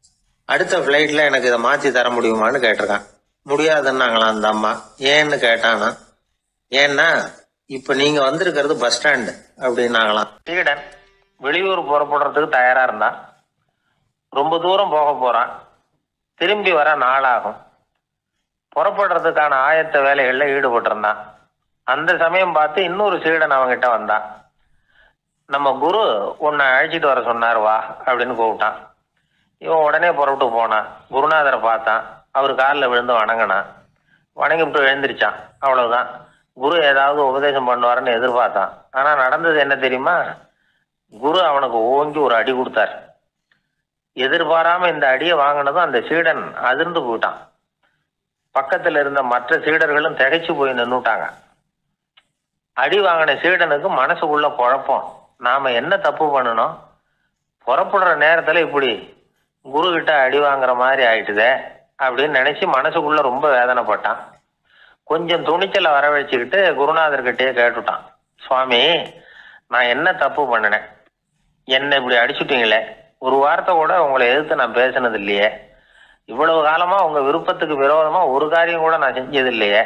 அடுத்த ஃப்ளைட்டில் எனக்கு இதை மாற்றி தர முடியுமான்னு கேட்டிருக்கான் முடியாதுன்னாங்களாம் அந்த அம்மா ஏன்னு கேட்டானா ஏன்னா இப்போ நீங்கள் வந்திருக்கிறது பஸ் ஸ்டாண்டு அப்படின்னாங்களாம் சீடன் வெளியூர் புறப்படுறதுக்கு தயாராக இருந்தான் ரொம்ப தூரம் போக போகிறான் திரும்பி வர நாளாகும் புறப்படுறதுக்கான ஆயத்த வேலைகளில் ஈடுபட்டிருந்தான் அந்த சமயம் பார்த்து இன்னொரு சீடன் அவன்கிட்ட வந்தான் நம்ம குரு உன்னை அழைச்சிட்டு வர சொன்னார் வா அப்படின்னு கூப்பிட்டான் இவன் உடனே புறப்பட்டு போனான் குருநாதரை பார்த்தான் அவர் காலில் விழுந்து வணங்கினான் வணங்கிவிட்டு எழுந்திரிச்சான் அவ்வளவுதான் குரு ஏதாவது உபதேசம் பண்ணுவாருன்னு எதிர்பார்த்தான் ஆனால் நடந்தது என்ன தெரியுமா குரு அவனுக்கு ஓங்கி ஒரு அடி கொடுத்தார் எதிர்பாராம இந்த அடியை வாங்கினதும் அந்த சீடன் அதிர்ந்து போயிட்டான் பக்கத்துல இருந்த மற்ற சீடர்களும் திகைச்சு போய் நின்னுட்டாங்க அடி வாங்கின சீடனுக்கு மனசுக்குள்ள குழப்பம் நாம என்ன தப்பு பண்ணணும் புறப்படுற நேரத்துல இப்படி குரு கிட்ட அடி வாங்குற மாதிரி ஆயிட்டுதே அப்படின்னு நினைச்சு மனசுக்குள்ள ரொம்ப வேதனைப்பட்டான் கொஞ்சம் துணிச்சலை வரவழைச்சுக்கிட்டு குருநாதர்கிட்டயே கேட்டுட்டான் சுவாமி நான் என்ன தப்பு பண்ணினேன் என்னை இப்படி அடிச்சுட்டீங்களே ஒரு வார்த்தை கூட உங்களை எதிர்த்து நான் பேசினது இல்லையே இவ்வளவு காலமா உங்க விருப்பத்துக்கு விரோதமா ஒரு காரியம் கூட நான் செஞ்சது இல்லையே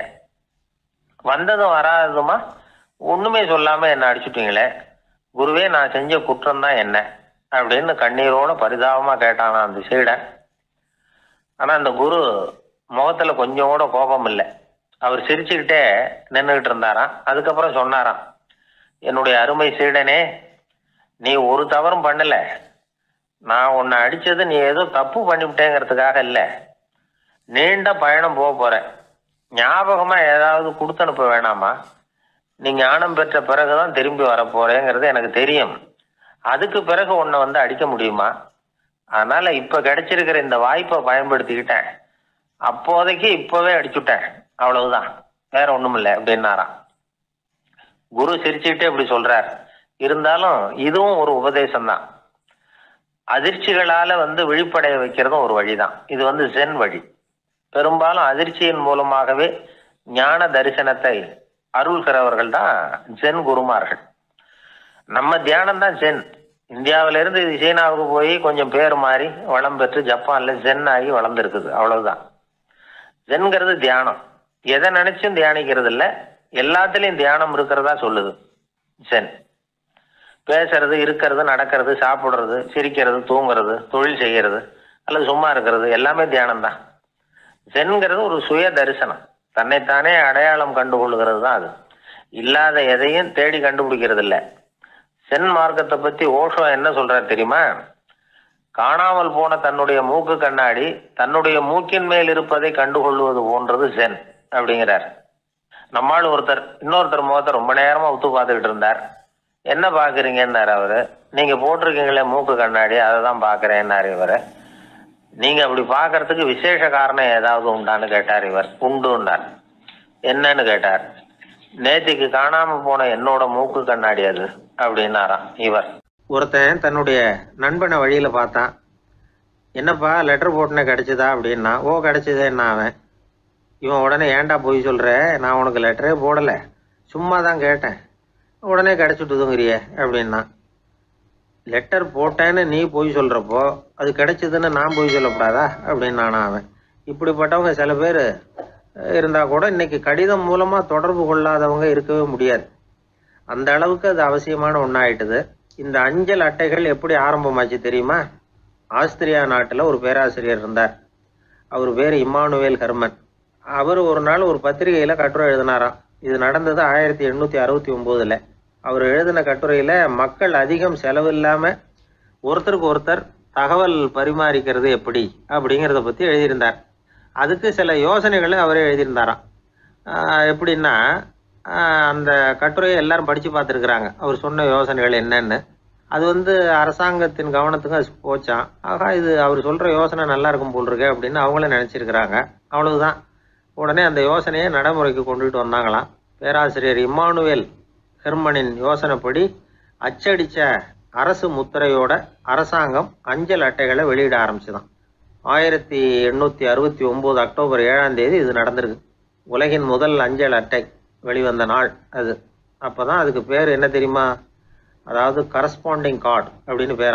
வந்ததும் வராததுமா ஒண்ணுமே சொல்லாம என்ன அடிச்சுட்டீங்களே குருவே நான் செஞ்ச குற்றம் தான் என்ன அப்படின்னு கண்ணீரோட பரிதாபமா கேட்டானா அந்த சீடன் ஆனா அந்த குரு முகத்துல கொஞ்சம் கூட கோபம் இல்லை அவர் சிரிச்சுக்கிட்டே நின்றுகிட்டு இருந்தாராம் அதுக்கப்புறம் சொன்னாராம் என்னுடைய அருமை சீடனே நீ ஒரு தவறும் பண்ணல நான் உன்னை அடிச்சது நீ ஏதோ தப்பு பண்ணிவிட்டேங்கிறதுக்காக இல்ல நீண்ட பயணம் போக போற ஞாபகமா ஏதாவது கொடுத்து அனுப்ப வேணாமா நீ ஞானம் பெற்ற பிறகுதான் திரும்பி வர போறேங்கிறது எனக்கு தெரியும் அதுக்கு பிறகு உன்னை வந்து அடிக்க முடியுமா அதனால இப்ப கிடைச்சிருக்கிற இந்த வாய்ப்பை பயன்படுத்திக்கிட்டேன் அப்போதைக்கு இப்பவே அடிச்சுட்டேன் அவ்வளவுதான் வேற ஒண்ணும் இல்லை அப்படின்னாராம் குரு சிரிச்சுக்கிட்டே இப்படி சொல்றார் இருந்தாலும் இதுவும் ஒரு உபதேசம் தான் அதிர்ச்சிகளால வந்து விழிப்படைய வைக்கிறதும் ஒரு வழிதான் இது வந்து ஜென் வழி பெரும்பாலும் அதிர்ச்சியின் மூலமாகவே ஞான தரிசனத்தை அருள்கிறவர்கள் தான் ஜென் குருமார்கள் நம்ம தியானம் தான் ஜென் இந்தியாவில இருந்து இது சீனாவுக்கு போய் கொஞ்சம் பேர் மாறி வளம் பெற்று ஜப்பான்ல ஜென் ஆகி வளர்ந்துருக்குது அவ்வளவுதான் ஜென்கிறது தியானம் எதை நினைச்சும் தியானிக்கிறது இல்ல எல்லாத்துலயும் தியானம் இருக்கிறதா சொல்லுது ஜென் பேசுறது இருக்கிறது நடக்கிறது சாப்பிடுறது சிரிக்கிறது தூங்குறது தொழில் செய்யறது அல்லது சும்மா இருக்கிறது எல்லாமே தியானம் தான் ஜென்கிறது ஒரு சுய தரிசனம் தன்னைத்தானே அடையாளம் கண்டுகொள்கிறது தான் அது இல்லாத எதையும் தேடி கண்டுபிடிக்கிறது இல்ல சென் மார்க்கத்தை பத்தி ஓஷோ என்ன சொல்றாரு தெரியுமா காணாமல் போன தன்னுடைய மூக்கு கண்ணாடி தன்னுடைய மூக்கின் மேல் இருப்பதை கண்டுகொள்வது போன்றது சென் அப்படிங்கிறார் நம்மால் ஒருத்தர் இன்னொருத்தர் முகத்தை ரொம்ப நேரமா உத்து பார்த்துக்கிட்டு இருந்தார் என்ன பாக்குறீங்கன்னாரு அவரு நீங்க போட்டிருக்கீங்களே மூக்கு கண்ணாடி அதை தான் பாக்குறேன்னாரு இவரு நீங்க அப்படி பாக்குறதுக்கு விசேஷ காரணம் ஏதாவது உண்டான்னு கேட்டார் இவர் உண்டுன்னார் என்னன்னு கேட்டார் நேத்திக்கு காணாம போன என்னோட மூக்கு கண்ணாடி அது அப்படின்னாராம் இவர் ஒருத்தன் தன்னுடைய நண்பனை வழியில பார்த்தான் என்னப்பா லெட்டர் போட்டுனே கிடைச்சதா அப்படின்னா ஓ கிடைச்சதேன்னா அவன் இவன் உடனே ஏன்டா போய் சொல்ற நான் உனக்கு லெட்டரே போடல சும்மா தான் கேட்டேன் உடனே கிடைச்சிட்டுதுங்கிறியே அப்படின்னா லெட்டர் போட்டேன்னு நீ போய் சொல்றப்போ அது கிடைச்சதுன்னு நான் போய் சொல்லக்கூடாதா அப்படின்னு நானா அவன் இப்படிப்பட்டவங்க சில பேர் இருந்தா கூட இன்னைக்கு கடிதம் மூலமா தொடர்பு கொள்ளாதவங்க இருக்கவே முடியாது அந்த அளவுக்கு அது அவசியமான ஒன்றாயிட்டுது இந்த அஞ்சல் அட்டைகள் எப்படி ஆரம்பமாச்சு தெரியுமா ஆஸ்திரியா நாட்டில் ஒரு பேராசிரியர் இருந்தார் அவர் பேர் இம்மானுவேல் ஹெர்மன் அவர் ஒரு நாள் ஒரு பத்திரிகையில கட்டுரை எழுதினாராம் இது நடந்தது ஆயிரத்தி எண்ணூத்தி அறுபத்தி ஒன்பதுல அவர் எழுதின கட்டுரையில மக்கள் அதிகம் செலவு இல்லாம ஒருத்தருக்கு ஒருத்தர் தகவல் பரிமாறிக்கிறது எப்படி அப்படிங்கிறத பத்தி எழுதியிருந்தார் அதுக்கு சில யோசனைகளை அவரே எழுதியிருந்தாராம் ஆஹ் எப்படின்னா ஆஹ் அந்த கட்டுரையை எல்லாரும் படிச்சு பார்த்துருக்குறாங்க அவர் சொன்ன யோசனைகள் என்னன்னு அது வந்து அரசாங்கத்தின் கவனத்துக்கு அது போச்சான் ஆகா இது அவர் சொல்ற யோசனை நல்லா இருக்கும் போல் இருக்கு அப்படின்னு அவங்களே நினைச்சிருக்கிறாங்க அவ்வளவுதான் உடனே அந்த யோசனையை நடைமுறைக்கு கொண்டுட்டு வந்தாங்களாம் பேராசிரியர் இம்மானுவேல் ஹெர்மனின் யோசனைப்படி அச்சடிச்ச அரசு முத்திரையோட அரசாங்கம் அஞ்சல் அட்டைகளை வெளியிட ஆரம்பிச்சுதான் ஆயிரத்தி எண்ணூத்தி அறுபத்தி ஒன்பது அக்டோபர் ஏழாம் தேதி இது நடந்திருக்கு உலகின் முதல் அஞ்சல் அட்டை வெளிவந்த நாள் அது அப்பதான் அதுக்கு பேர் என்ன தெரியுமா அதாவது கரஸ்பாண்டிங் கார்டு அப்படின்னு பேராது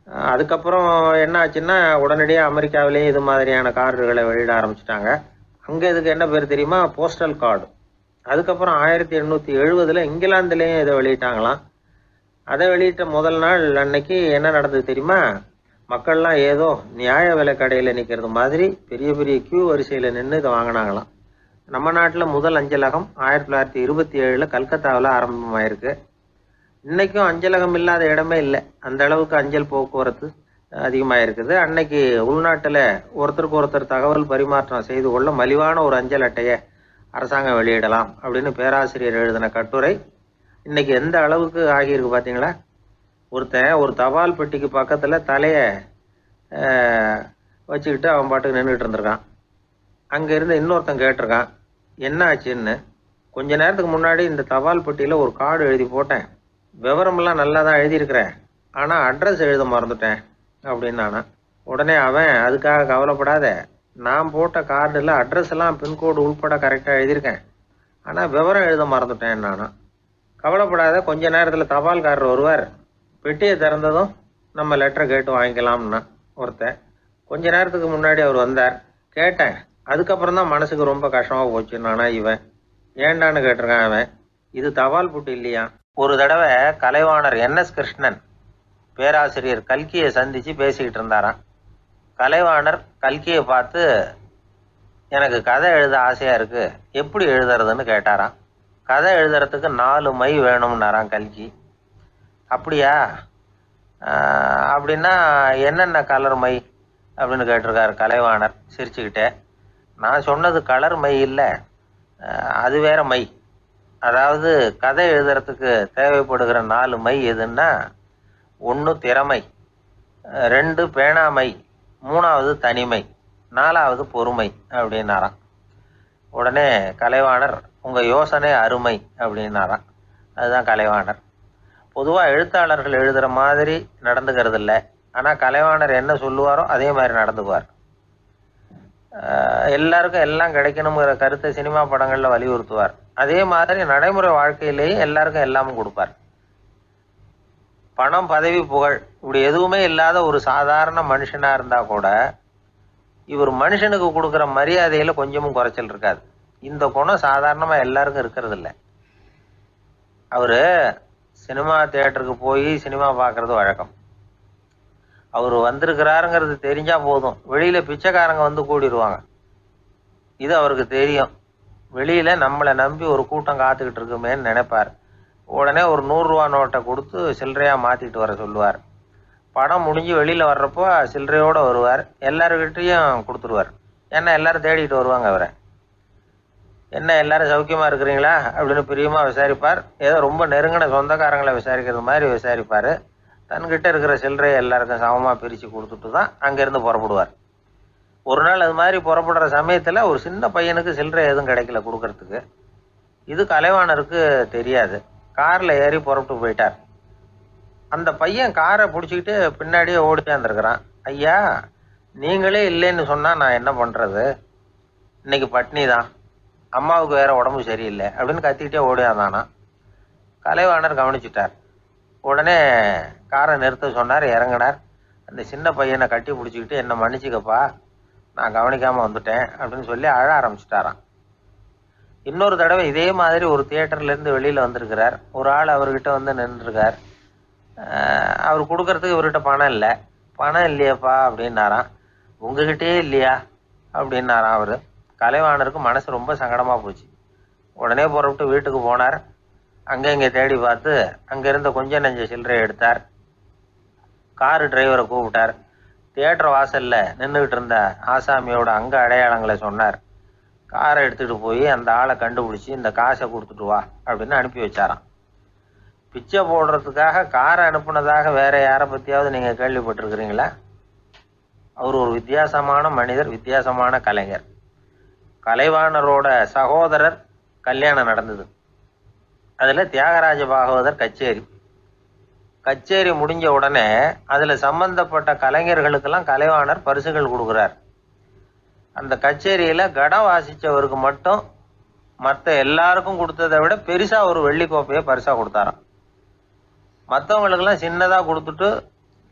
அஹ் அதுக்கப்புறம் என்ன ஆச்சுன்னா உடனடியாக அமெரிக்காவிலேயே இது மாதிரியான கார்டுகளை வெளியிட ஆரம்பிச்சிட்டாங்க அங்கே இதுக்கு என்ன பேர் தெரியுமா போஸ்டல் கார்டு அதுக்கப்புறம் ஆயிரத்தி எண்ணூற்றி எழுபதில் இங்கிலாந்துலேயும் இதை வெளியிட்டாங்களாம் அதை வெளியிட்ட முதல் நாள் அன்னைக்கு என்ன நடந்தது தெரியுமா மக்கள்லாம் ஏதோ நியாய விலை கடையில் நிற்கிறது மாதிரி பெரிய பெரிய கியூ வரிசையில் நின்று இதை வாங்கினாங்களாம் நம்ம நாட்டில் முதல் அஞ்சலகம் ஆயிரத்தி தொள்ளாயிரத்தி இருபத்தி ஏழில் கல்கத்தாவில் ஆரம்பமாயிருக்கு இன்னைக்கும் அஞ்சலகம் இல்லாத இடமே இல்லை அந்த அளவுக்கு அஞ்சல் போக்குவரத்து அதிகமாக இருக்குது அன்னைக்கு உள்நாட்டில் ஒருத்தருக்கு ஒருத்தர் தகவல் பரிமாற்றம் செய்து கொள்ள மலிவான ஒரு அஞ்சல் அட்டையை அரசாங்கம் வெளியிடலாம் அப்படின்னு பேராசிரியர் எழுதின கட்டுரை இன்னைக்கு எந்த அளவுக்கு ஆகியிருக்கு பார்த்தீங்களா ஒருத்தன் ஒரு தபால் பெட்டிக்கு பக்கத்தில் தலையை வச்சுக்கிட்டு அவன் பாட்டுக்கு நின்றுட்டு இருந்திருக்கான் அங்கே இருந்து இன்னொருத்தன் கேட்டிருக்கான் என்ன ஆச்சுன்னு கொஞ்ச நேரத்துக்கு முன்னாடி இந்த தபால் பெட்டியில் ஒரு கார்டு எழுதி போட்டேன் விவரமெல்லாம் நல்லா தான் எழுதியிருக்கிறேன் ஆனால் அட்ரஸ் எழுத மறந்துட்டேன் அப்படின்னு நானா உடனே அவன் அதுக்காக கவலைப்படாத நான் போட்ட கார்டில் அட்ரஸ் எல்லாம் பின்கோடு உள்பட கரெக்டாக எழுதியிருக்கேன் ஆனால் விவரம் எழுத மறந்துட்டேன் நானா கவலைப்படாத கொஞ்ச நேரத்தில் தபால்காரர் வருவார் பெட்டியை திறந்ததும் நம்ம லெட்டரை கேட்டு வாங்கிக்கலாம்னா ஒருத்தன் கொஞ்ச நேரத்துக்கு முன்னாடி அவர் வந்தார் கேட்டேன் அதுக்கப்புறம் தான் மனசுக்கு ரொம்ப கஷ்டமாக போச்சு நானா இவன் ஏண்டான்னு கேட்டிருக்கான் அவன் இது தபால் புட்டு இல்லையா ஒரு தடவை கலைவாணர் என்எஸ் கிருஷ்ணன் பேராசிரியர் கல்கியை சந்திச்சு பேசிக்கிட்டு இருந்தாராம் கலைவாணர் கல்கியை பார்த்து எனக்கு கதை எழுத ஆசையாக இருக்கு எப்படி எழுதுறதுன்னு கேட்டாராம் கதை எழுதுறதுக்கு நாலு மை வேணும்னாராம் கல்கி அப்படியா ஆஹ் அப்படின்னா என்னென்ன கலர் மை அப்படின்னு கேட்டிருக்காரு கலைவாணர் சிரிச்சுக்கிட்டே நான் சொன்னது கலர் மை இல்லை அது வேற மை அதாவது கதை எழுதுறதுக்கு தேவைப்படுகிற நாலு மை எதுன்னா ஒன்று திறமை அஹ் ரெண்டு பேணாமை மூணாவது தனிமை நாலாவது பொறுமை அப்படின்னாராம் உடனே கலைவாணர் உங்கள் யோசனை அருமை அப்படின்னாராம் அதுதான் கலைவாணர் பொதுவாக எழுத்தாளர்கள் எழுதுகிற மாதிரி நடந்துக்கிறது இல்லை ஆனால் கலைவாணர் என்ன சொல்லுவாரோ அதே மாதிரி நடந்துக்குவார் ஆஹ் எல்லாருக்கும் எல்லாம் கிடைக்கணுங்கிற கருத்தை சினிமா படங்களில் வலியுறுத்துவார் அதே மாதிரி நடைமுறை வாழ்க்கையிலேயே எல்லாருக்கும் எல்லாமும் கொடுப்பார் பணம் பதவி புகழ் இப்படி எதுவுமே இல்லாத ஒரு சாதாரண மனுஷனா இருந்தா கூட இவர் மனுஷனுக்கு கொடுக்குற மரியாதையில கொஞ்சமும் குறைச்சல் இருக்காது இந்த குணம் சாதாரணமா எல்லாருக்கும் இருக்கிறது இல்ல அவரு சினிமா தியேட்டருக்கு போய் சினிமா பார்க்கறது வழக்கம் அவர் வந்திருக்கிறாருங்கிறது தெரிஞ்சா போதும் வெளியில பிச்சைக்காரங்க வந்து கூடிடுவாங்க இது அவருக்கு தெரியும் வெளியில நம்மளை நம்பி ஒரு கூட்டம் காத்துக்கிட்டு இருக்குமேன்னு நினைப்பார் உடனே ஒரு நூறுரூவா நோட்டை கொடுத்து சில்லறையா மாத்திட்டு வர சொல்லுவார் படம் முடிஞ்சு வெளியில வர்றப்போ சில்லறையோட வருவார் எல்லாருக்கிட்டையும் கொடுத்துருவார் ஏன்னா எல்லாரும் தேடிட்டு வருவாங்க அவரை என்ன எல்லாரும் சௌக்கியமா இருக்கிறீங்களா அப்படின்னு பிரியமா விசாரிப்பார் ஏதோ ரொம்ப நெருங்கின சொந்தக்காரங்களை விசாரிக்கிறது மாதிரி விசாரிப்பார் தன்கிட்ட இருக்கிற சில்லறையை எல்லாருக்கும் சமமா பிரித்து கொடுத்துட்டு தான் அங்கேருந்து புறப்படுவார் ஒரு நாள் அது மாதிரி புறப்படுற சமயத்தில் ஒரு சின்ன பையனுக்கு சில்லறை எதுவும் கிடைக்கல கொடுக்கறதுக்கு இது கலைவாணருக்கு தெரியாது காரில் ஏறி புறப்பட்டு போயிட்டார் அந்த பையன் காரை பிடிச்சிக்கிட்டு பின்னாடியே ஓடிச்சாந்துருக்கிறான் ஐயா நீங்களே இல்லைன்னு சொன்னால் நான் என்ன பண்ணுறது இன்னைக்கு பட்னி தான் அம்மாவுக்கு வேற உடம்பு சரியில்லை அப்படின்னு கத்திக்கிட்டே ஓடியாந்தானா கலைவாணர் கவனிச்சிட்டார் உடனே காரை நிறுத்த சொன்னார் இறங்கினார் அந்த சின்ன பையனை கட்டி பிடிச்சிக்கிட்டு என்னை மன்னிச்சுக்கப்பா நான் கவனிக்காமல் வந்துட்டேன் அப்படின்னு சொல்லி அழ ஆரம்பிச்சிட்டாராம் இன்னொரு தடவை இதே மாதிரி ஒரு தியேட்டர்லேருந்து வெளியில் வந்திருக்கிறார் ஒரு ஆள் அவர்கிட்ட வந்து நின்றுருக்கார் அவர் கொடுக்கறதுக்கு இவர்கிட்ட பணம் இல்லை பணம் இல்லையாப்பா அப்படின்னாராம் உங்ககிட்டயே இல்லையா அப்படின்னாராம் அவர் கலைவாணருக்கு மனசு ரொம்ப சங்கடமாக போச்சு உடனே புறப்பட்டு வீட்டுக்கு போனார் அங்கே இங்கே தேடி பார்த்து அங்கே இருந்த கொஞ்ச நெஞ்ச சில்லறையை எடுத்தார் காரு டிரைவரை கூப்பிட்டார் தியேட்டர் வாசல்ல நின்றுக்கிட்டு இருந்த ஆசாமியோட அங்க அடையாளங்களை சொன்னார் காரை எடுத்துட்டு போய் அந்த ஆளை கண்டுபிடிச்சி இந்த காசை கொடுத்துட்டு வா அப்படின்னு அனுப்பி வச்சாராம் பிச்சை போடுறதுக்காக காரை அனுப்புனதாக வேற யாரை பத்தியாவது நீங்க கேள்விப்பட்டிருக்கிறீங்களா அவர் ஒரு வித்தியாசமான மனிதர் வித்தியாசமான கலைஞர் கலைவாணரோட சகோதரர் கல்யாணம் நடந்தது அதுல தியாகராஜ பாகவதர் கச்சேரி கச்சேரி முடிஞ்ச உடனே அதுல சம்பந்தப்பட்ட கலைஞர்களுக்கெல்லாம் கலைவாணர் பரிசுகள் கொடுக்குறார் அந்த கச்சேரியில கடம் வாசிச்சவருக்கு மட்டும் மற்ற எல்லாருக்கும் கொடுத்ததை விட பெருசா ஒரு வெள்ளி கோப்பையை பரிசா கொடுத்தாராம் மற்றவங்களுக்கெல்லாம் சின்னதா கொடுத்துட்டு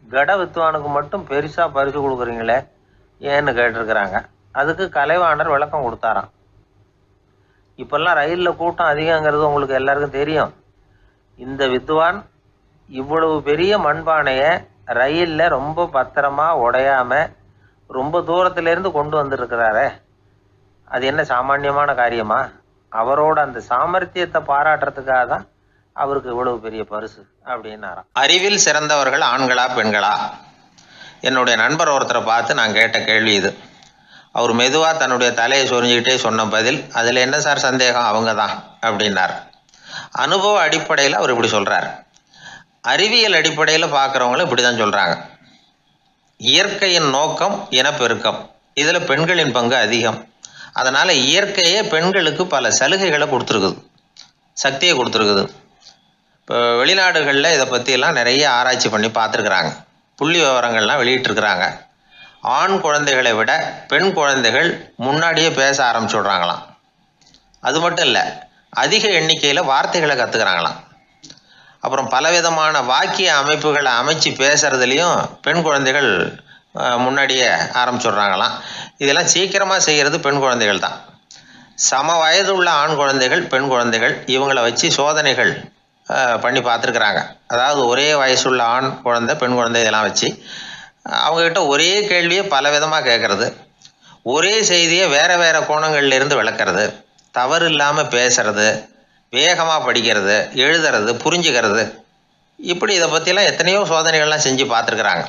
கட வித்துவானுக்கு மட்டும் பெருசா பரிசு கொடுக்குறீங்களே ஏன்னு கேட்டிருக்கிறாங்க அதுக்கு கலைவாணர் விளக்கம் கொடுத்தாராம் இப்பெல்லாம் ரயில்ல கூட்டம் அதிகங்கிறது உங்களுக்கு எல்லாருக்கும் தெரியும் இந்த வித்வான் இவ்வளவு பெரிய மண்பானைய ரயில்ல ரொம்ப பத்திரமா உடையாம ரொம்ப தூரத்துல இருந்து கொண்டு வந்திருக்கிறாரே அது என்ன சாமானியமான காரியமா அவரோட அந்த சாமர்த்தியத்தை பாராட்டுறதுக்காக தான் அவருக்கு இவ்வளவு பெரிய பரிசு அப்படின்னாராம் அறிவில் சிறந்தவர்கள் ஆண்களா பெண்களா என்னுடைய நண்பர் ஒருத்தரை பார்த்து நான் கேட்ட கேள்வி இது அவர் மெதுவாக தன்னுடைய தலையை சொரிஞ்சுக்கிட்டே சொன்ன பதில் அதில் என்ன சார் சந்தேகம் அவங்க தான் அப்படின்னார் அனுபவ அடிப்படையில் அவர் இப்படி சொல்கிறார் அறிவியல் அடிப்படையில் பார்க்குறவங்களும் இப்படி தான் சொல்கிறாங்க இயற்கையின் நோக்கம் இனப்பெருக்கம் இதில் பெண்களின் பங்கு அதிகம் அதனால் இயற்கையே பெண்களுக்கு பல சலுகைகளை கொடுத்துருக்குது சக்தியை கொடுத்துருக்குது இப்போ வெளிநாடுகளில் இதை பற்றியெல்லாம் நிறைய ஆராய்ச்சி பண்ணி பார்த்துருக்குறாங்க புள்ளி விவரங்கள்லாம் வெளியிட்டிருக்கிறாங்க ஆண் குழந்தைகளை விட பெண் குழந்தைகள் முன்னாடியே பேச ஆரம்பிச்சுடுறாங்களாம் அது மட்டும் இல்லை அதிக எண்ணிக்கையில் வார்த்தைகளை கற்றுக்குறாங்களாம் அப்புறம் பலவிதமான வாக்கிய அமைப்புகளை அமைச்சு பேசுறதுலேயும் பெண் குழந்தைகள் அஹ், முன்னாடியே ஆரம்பிச்சுடுறாங்களாம் இதெல்லாம் சீக்கிரமாக செய்கிறது பெண் குழந்தைகள் தான் சம வயது உள்ள ஆண் குழந்தைகள் பெண் குழந்தைகள் இவங்களை வச்சு சோதனைகள் அஹ், பண்ணி பார்த்துருக்குறாங்க அதாவது ஒரே வயசுள்ள ஆண் குழந்தை பெண் குழந்தை இதெல்லாம் வச்சு அஹ், அவங்கக்கிட்ட ஒரே கேள்வியை பல விதமாக கேட்கறது ஒரே செய்தியை வேற வேற கோணங்கள்ல இருந்து விளக்குறது தவறு இல்லாமல் பேசுறது வேகமாக படிக்கிறது எழுதுறது புரிஞ்சுக்கிறது இப்படி இதை பற்றிலாம் எத்தனையோ சோதனைகள்லாம் செஞ்சு பார்த்துருக்குறாங்க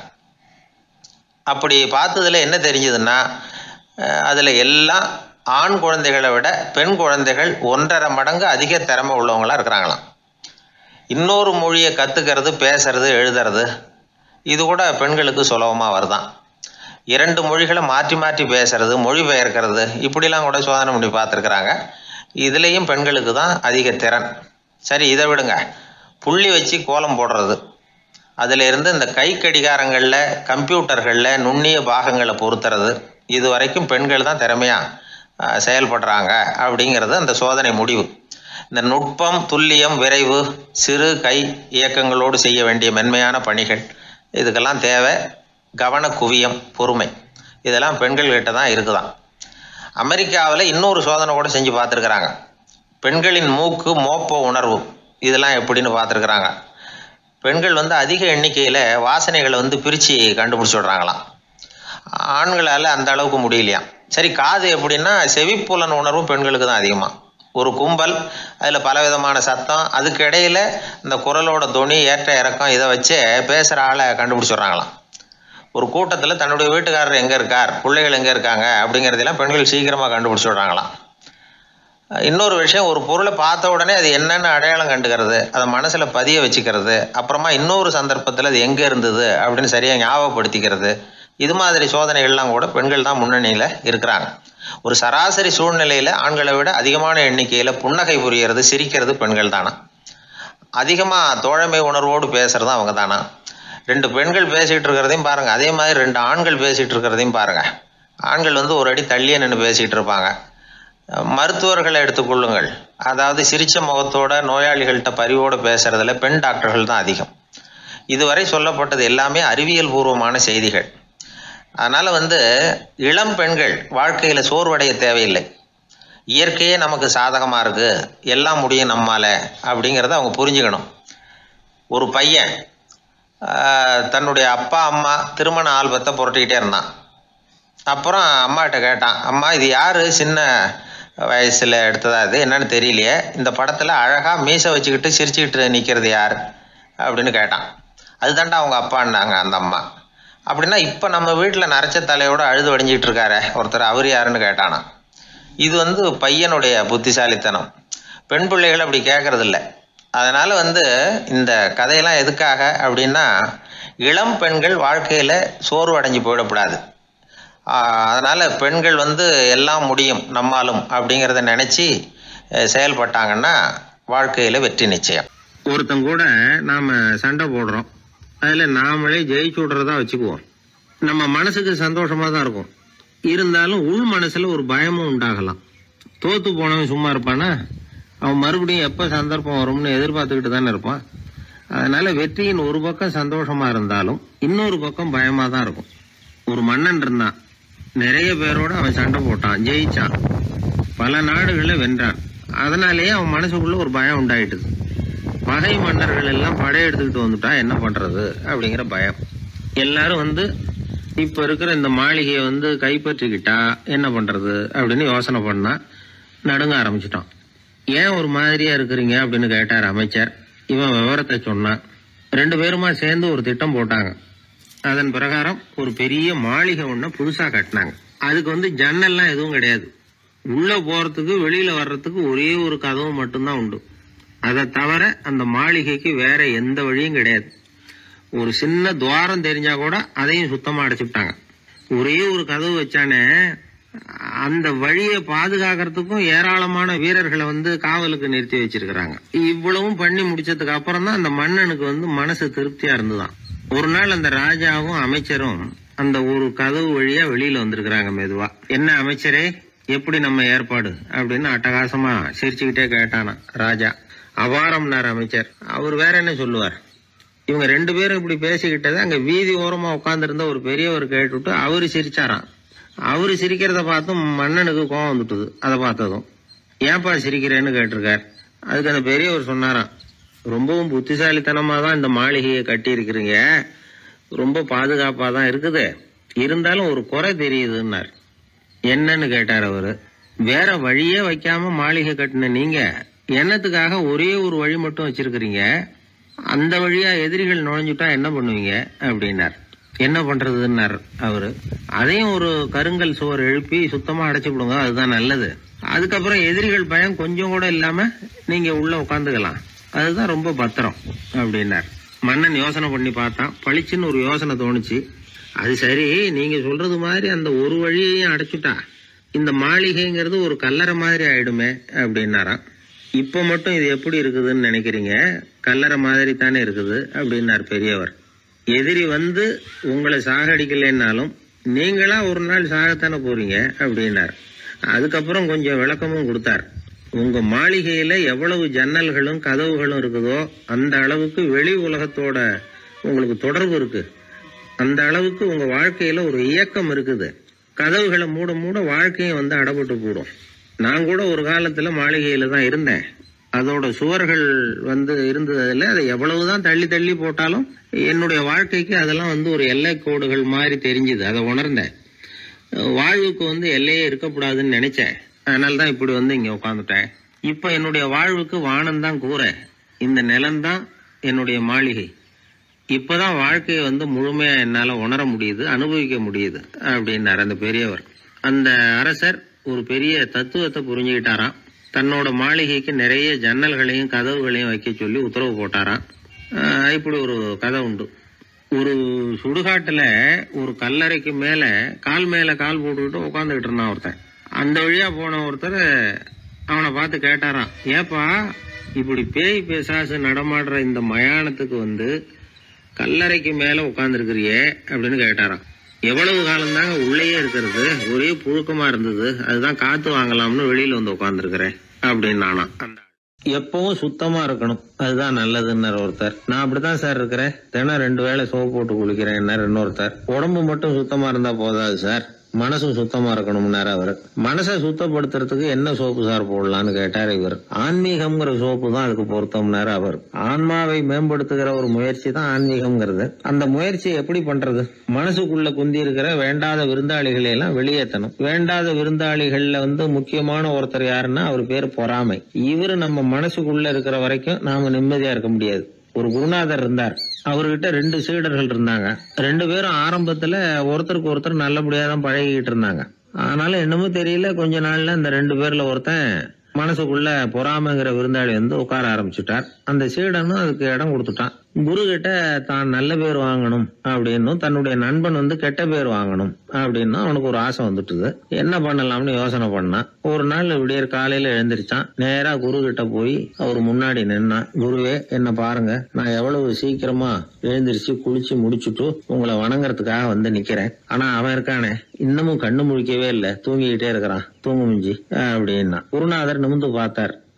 அப்படி பார்த்ததுல என்ன தெரிஞ்சதுன்னா அதில் எல்லாம் ஆண் குழந்தைகளை விட பெண் குழந்தைகள் ஒன்றரை மடங்கு அதிக திறமை உள்ளவங்களா இருக்கிறாங்களாம் இன்னொரு மொழியை கற்றுக்கிறது பேசுறது எழுதுறது இது கூட பெண்களுக்கு சுலபமாக வருதான் இரண்டு மொழிகளை மாற்றி மாற்றி பேசுறது மொழிபெயர்க்கிறது இப்படிலாம் கூட சோதனை பண்ணி பார்த்துருக்குறாங்க இதுலேயும் பெண்களுக்கு தான் அதிக திறன் சரி இதை விடுங்க புள்ளி வச்சு கோலம் போடுறது அதில் இருந்து இந்த கை கடிகாரங்களில் கம்ப்யூட்டர்களில் நுண்ணிய பாகங்களை பொருத்துறது இது வரைக்கும் பெண்கள் தான் திறமையாக செயல்படுறாங்க அப்படிங்கிறது அந்த சோதனை முடிவு இந்த நுட்பம் துல்லியம் விரைவு சிறு கை இயக்கங்களோடு செய்ய வேண்டிய மென்மையான பணிகள் இதுக்கெல்லாம் தேவை கவன குவியம் பொறுமை இதெல்லாம் பெண்கள்கிட்ட தான் இருக்குதாம் அமெரிக்காவில் இன்னொரு சோதனை கூட செஞ்சு பார்த்துருக்குறாங்க பெண்களின் மூக்கு மோப்ப உணர்வு இதெல்லாம் எப்படின்னு பார்த்துருக்குறாங்க பெண்கள் வந்து அதிக எண்ணிக்கையில் வாசனைகளை வந்து பிரித்து கண்டுபிடிச்சி விடுறாங்களாம் ஆண்களால் அந்த அளவுக்கு முடியலையாம் சரி காது எப்படின்னா செவிப்புலன் உணர்வும் பெண்களுக்கு தான் அதிகமாக ஒரு கும்பல் அதில் பலவிதமான சத்தம் அதுக்கு இடையில இந்த குரலோட துணி ஏற்ற இறக்கம் இதை வச்சே பேசுகிற ஆளை கண்டுபிடிச்சிடுறாங்களாம் ஒரு கூட்டத்தில் தன்னுடைய வீட்டுக்காரர் எங்கே இருக்கார் பிள்ளைகள் எங்கே இருக்காங்க அப்படிங்கிறதெல்லாம் பெண்கள் சீக்கிரமாக கண்டுபிடிச்சி விடுறாங்களாம் இன்னொரு விஷயம் ஒரு பொருளை பார்த்த உடனே அது என்னென்னு அடையாளம் கண்டுக்கிறது அதை மனசில் பதிய வச்சுக்கிறது அப்புறமா இன்னொரு சந்தர்ப்பத்தில் அது எங்கே இருந்தது அப்படின்னு சரியாக ஞாபகப்படுத்திக்கிறது இது மாதிரி சோதனைகள்லாம் கூட பெண்கள் தான் முன்னணியில் இருக்கிறாங்க ஒரு சராசரி சூழ்நிலையில் ஆண்களை விட அதிகமான எண்ணிக்கையில் புன்னகை புரியறது சிரிக்கிறது பெண்கள் தானா அதிகமாக தோழமை உணர்வோடு பேசுறது அவங்க தானா ரெண்டு பெண்கள் பேசிகிட்டு இருக்கிறதையும் பாருங்கள் அதே மாதிரி ரெண்டு ஆண்கள் பேசிகிட்டு இருக்கிறதையும் பாருங்கள் ஆண்கள் வந்து ஒரு அடி தள்ளியே நின்று பேசிகிட்டு இருப்பாங்க மருத்துவர்களை எடுத்துக்கொள்ளுங்கள் அதாவது சிரிச்ச முகத்தோட நோயாளிகள்கிட்ட பரிவோடு பேசுறதுல பெண் டாக்டர்கள் தான் அதிகம் இதுவரை சொல்லப்பட்டது எல்லாமே அறிவியல் பூர்வமான செய்திகள் அதனால வந்து இளம் பெண்கள் வாழ்க்கையில சோர்வடைய தேவையில்லை இயற்கையே நமக்கு சாதகமா இருக்கு எல்லாம் முடியும் நம்மால அப்படிங்கிறத அவங்க புரிஞ்சுக்கணும் ஒரு பையன் ஆஹ், தன்னுடைய அப்பா அம்மா திருமண ஆல்பத்தை புரட்டிக்கிட்டே இருந்தான் அப்புறம் அம்மாகிட்ட கேட்டான் அம்மா இது யாரு சின்ன வயசுல எடுத்ததா இது என்னன்னு தெரியலையே இந்த படத்துல அழகா மீசை வச்சுக்கிட்டு சிரிச்சுக்கிட்டு நிக்கிறது யார் அப்படின்னு கேட்டான் அதுதான்டா அவங்க அப்பான்னாங்க அந்த அம்மா அப்படின்னா இப்போ நம்ம வீட்டில் நரைச்ச தலையோட அழுது வடிஞ்சிட்டு இருக்காரே ஒருத்தர் அவர் யாருன்னு கேட்டானா இது வந்து பையனுடைய புத்திசாலித்தனம் பெண் பிள்ளைகள் அப்படி கேட்கறதில்ல அதனால வந்து இந்த கதையெல்லாம் எதுக்காக அப்படின்னா இளம் பெண்கள் வாழ்க்கையில் சோர்வு அடைஞ்சு போயிடக்கூடாது ஆஹ் அதனால பெண்கள் வந்து எல்லாம் முடியும் நம்மாலும் அப்படிங்கிறத நினைச்சு அஹ், செயல்பட்டாங்கன்னா வாழ்க்கையில வெற்றி நிச்சயம் ஒருத்தன் கூட நாம சண்டை போடுறோம் அதுல நாமளே ஜெயிச்சு விடுறதா வச்சுக்குவோம் நம்ம மனசுக்கு சந்தோஷமா தான் இருக்கும் இருந்தாலும் உள் மனசுல ஒரு பயமும் உண்டாகலாம் தோத்து போனவன் சும்மா இருப்பானா அவன் மறுபடியும் எப்ப சந்தர்ப்பம் வரும்னு எதிர்பார்த்துக்கிட்டு தானே இருப்பான் அதனால வெற்றியின் ஒரு பக்கம் சந்தோஷமா இருந்தாலும் இன்னொரு பக்கம் பயமா தான் இருக்கும் ஒரு மன்னன் இருந்தான் நிறைய பேரோட அவன் சண்டை போட்டான் ஜெயிச்சான் பல நாடுகளை வென்றான் அதனாலேயே அவன் மனசுக்குள்ள ஒரு பயம் உண்டாயிட்டுது பகை மன்னர்கள் எல்லாம் படையெடுத்துக்கிட்டு வந்துட்டா என்ன பண்றது அப்படிங்கிற பயம் எல்லாரும் வந்து இப்ப இருக்கிற இந்த மாளிகையை வந்து கைப்பற்றிக்கிட்டா என்ன பண்றது அப்படின்னு யோசனை பண்ணா நடுங்க ஆரம்பிச்சிட்டான் ஏன் ஒரு மாதிரியா இருக்கிறீங்க அப்படின்னு கேட்டார் அமைச்சர் இவன் விவரத்தை சொன்னான் ரெண்டு பேருமா சேர்ந்து ஒரு திட்டம் போட்டாங்க அதன் பிரகாரம் ஒரு பெரிய மாளிகை ஒண்ண புதுசா கட்டினாங்க அதுக்கு வந்து ஜன்னல்லாம் எதுவும் கிடையாது உள்ள போறதுக்கு வெளியில வர்றதுக்கு ஒரே ஒரு கதவு மட்டும்தான் உண்டு அதை தவிர அந்த மாளிகைக்கு வேற எந்த வழியும் கிடையாது ஒரு சின்ன துவாரம் தெரிஞ்சா கூட அதையும் சுத்தமா அடைச்சுட்டாங்க ஒரே ஒரு கதவு வச்சானே அந்த வழியை பாதுகாக்கிறதுக்கும் ஏராளமான வீரர்களை வந்து காவலுக்கு நிறுத்தி வச்சிருக்கிறாங்க இவ்வளவும் பண்ணி முடிச்சதுக்கு அப்புறம் தான் அந்த மன்னனுக்கு வந்து மனசு திருப்தியா இருந்துதான் ஒரு நாள் அந்த ராஜாவும் அமைச்சரும் அந்த ஒரு கதவு வழியா வெளியில வந்திருக்கிறாங்க மெதுவா என்ன அமைச்சரே எப்படி நம்ம ஏற்பாடு அப்படின்னு அட்டகாசமா சிரிச்சுக்கிட்டே கேட்டானா ராஜா அபாரம்னார் அமைச்சர் அவர் வேற என்ன சொல்லுவார் இவங்க ரெண்டு பேரும் இப்படி பேசிக்கிட்டதை அங்க வீதி ஓரமா உட்கார்ந்திருந்த ஒரு பெரியவர் கேட்டுவிட்டு அவரு சிரிச்சாராம் அவரு சிரிக்கிறத பார்த்தும் மன்னனுக்கு கோவம் வந்துட்டுது அதை பார்த்ததும் ஏன்பா சிரிக்கிறேன்னு கேட்டிருக்கார் அதுக்கு அந்த பெரியவர் சொன்னாராம் ரொம்பவும் புத்திசாலித்தனமா தான் இந்த மாளிகையை கட்டி இருக்கிறீங்க ரொம்ப பாதுகாப்பா தான் இருக்குது இருந்தாலும் ஒரு குறை தெரியுதுன்னார் என்னன்னு கேட்டார் அவரு வேற வழியே வைக்காம மாளிகை கட்டின நீங்க என்னத்துக்காக ஒரே ஒரு வழி மட்டும் வச்சிருக்கிறீங்க அந்த வழியா எதிரிகள் நுழைஞ்சுட்டா என்ன பண்ணுவீங்க அப்படின்னார் என்ன பண்றதுன்னார் அவரு அதையும் ஒரு கருங்கல் சுவர் எழுப்பி சுத்தமா அடைச்சு விடுங்க அதுதான் நல்லது அதுக்கப்புறம் எதிரிகள் பயம் கொஞ்சம் கூட இல்லாம நீங்க உள்ள உட்காந்துக்கலாம் அதுதான் ரொம்ப பத்திரம் அப்படின்னார் மன்னன் யோசனை பண்ணி பார்த்தான் பளிச்சுன்னு ஒரு யோசனை தோணுச்சு அது சரி நீங்க சொல்றது மாதிரி அந்த ஒரு வழியையும் அடைச்சுட்டா இந்த மாளிகைங்கிறது ஒரு கல்லறை மாதிரி ஆயிடுமே அப்படின்னாராம் இப்ப மட்டும் இது எப்படி இருக்குதுன்னு நினைக்கிறீங்க கல்லறை மாதிரி தானே இருக்குது அப்படின்னார் பெரியவர் எதிரி வந்து உங்களை சாகடிக்கலைன்னாலும் நீங்களா ஒரு நாள் சாகத்தானே போறீங்க அப்படின்னார் அதுக்கப்புறம் கொஞ்சம் விளக்கமும் கொடுத்தார் உங்க மாளிகையில எவ்வளவு ஜன்னல்களும் கதவுகளும் இருக்குதோ அந்த அளவுக்கு வெளி உலகத்தோட உங்களுக்கு தொடர்பு இருக்கு அந்த அளவுக்கு உங்க வாழ்க்கையில ஒரு இயக்கம் இருக்குது கதவுகளை மூட மூட வாழ்க்கையும் வந்து அடப்பட்டு போடும் நான் கூட ஒரு காலத்துல மாளிகையில தான் இருந்தேன் அதோட சுவர்கள் வந்து இருந்ததுல அதை எவ்வளவுதான் தள்ளி தள்ளி போட்டாலும் என்னுடைய வாழ்க்கைக்கு அதெல்லாம் வந்து ஒரு எல்லை கோடுகள் மாதிரி தெரிஞ்சுது அதை உணர்ந்தேன் வாழ்வுக்கு வந்து எல்லையே இருக்கக்கூடாதுன்னு நினைச்சேன் அதனால தான் இப்படி வந்து இங்க உட்காந்துட்டேன் இப்ப என்னுடைய வாழ்வுக்கு வானம் தான் கூரை இந்த நிலம்தான் என்னுடைய மாளிகை இப்பதான் வாழ்க்கையை வந்து முழுமையா என்னால உணர முடியுது அனுபவிக்க முடியுது அப்படின்னார் அந்த பெரியவர் அந்த அரசர் ஒரு பெரிய தத்துவத்தை புரிஞ்சுக்கிட்டாராம் தன்னோட மாளிகைக்கு நிறைய ஜன்னல்களையும் கதவுகளையும் வைக்க சொல்லி உத்தரவு போட்டாராம் ஆஹ் இப்படி ஒரு கதை உண்டு ஒரு சுடுகாட்டுல ஒரு கல்லறைக்கு மேல கால் மேல கால் போட்டுக்கிட்டு உட்காந்துக்கிட்டு இருந்தான் ஒருத்தன் அந்த வழியா போன ஒருத்தர் அவனை பார்த்து கேட்டாராம் ஏப்பா இப்படி பேய் பேசாசு நடமாடுற இந்த மயானத்துக்கு வந்து கல்லறைக்கு மேல உட்கார்ந்துருக்கிறியே அப்படின்னு கேட்டாராம் எவ்வளவு காலம் தாங்க உள்ளேயே இருக்கிறது ஒரே புழுக்கமா இருந்தது அதுதான் காத்து வாங்கலாம்னு வெளியில வந்து உட்கார்ந்துருக்கிறேன் அப்படின்னு நானா அந்த எப்பவும் சுத்தமா இருக்கணும் அதுதான் நல்லதுன்னாரு ஒருத்தர் நான் அப்படிதான் சார் இருக்கிறேன் தினம் ரெண்டு வேளை சோப்பு போட்டு குளிக்கிறேன் இன்னொருத்தர் உடம்பு மட்டும் சுத்தமா இருந்தா போதாது சார் மனசும் சுத்தமா இருக்கணும்னாரு அவர் மனசை சுத்தப்படுத்துறதுக்கு என்ன சோப்பு சார் போடலான்னு கேட்டார் இவர் ஆன்மீகம்ங்கிற சோப்பு தான் அதுக்கு பொருத்தம்னாரு அவர் ஆன்மாவை மேம்படுத்துகிற ஒரு முயற்சி தான் ஆன்மீகம்ங்கிறது அந்த முயற்சியை எப்படி பண்றது மனசுக்குள்ள குந்தி இருக்கிற வேண்டாத விருந்தாளிகளை எல்லாம் வெளியேற்றணும் வேண்டாத விருந்தாளிகள்ல வந்து முக்கியமான ஒருத்தர் யாருன்னா அவர் பேர் பொறாமை இவரு நம்ம மனசுக்குள்ள இருக்கிற வரைக்கும் நாம நிம்மதியா இருக்க முடியாது ஒரு குருநாதர் இருந்தார் அவர்கிட்ட ரெண்டு சீடர்கள் இருந்தாங்க ரெண்டு பேரும் ஆரம்பத்துல ஒருத்தருக்கு ஒருத்தர் நல்லபடியா தான் பழகிக்கிட்டு இருந்தாங்க ஆனாலும் என்னமோ தெரியல கொஞ்ச நாள்ல இந்த ரெண்டு பேர்ல ஒருத்தன் மனசுக்குள்ள பொறாமைங்கிற விருந்தாளி வந்து உட்கார ஆரம்பிச்சுட்டார் அந்த சீடனும் அதுக்கு இடம் கொடுத்துட்டான் குரு கிட்ட தான் நல்ல பேர் வாங்கணும் அப்படின்னும் தன்னுடைய நண்பன் வந்து கெட்ட பேர் வாங்கணும் அப்படின்னு அவனுக்கு ஒரு ஆசை வந்துட்டுது என்ன பண்ணலாம்னு யோசனை பண்ணான் ஒரு நாள் விடியற் காலையில எழுந்திருச்சான் நேரா குரு கிட்ட போய் அவர் முன்னாடி நின்னான் குருவே என்ன பாருங்க நான் எவ்வளவு சீக்கிரமா எழுந்திருச்சு குளிச்சு முடிச்சுட்டு உங்களை வணங்குறதுக்காக வந்து நிக்கிறேன் ஆனா அவன் இருக்கானே இன்னமும் கண்ணு முழிக்கவே இல்ல தூங்கிக்கிட்டே இருக்கிறான் தூங்கு மிஞ்சி அப்படின்னா குருநாதர் நிமிந்து பார்த்தார்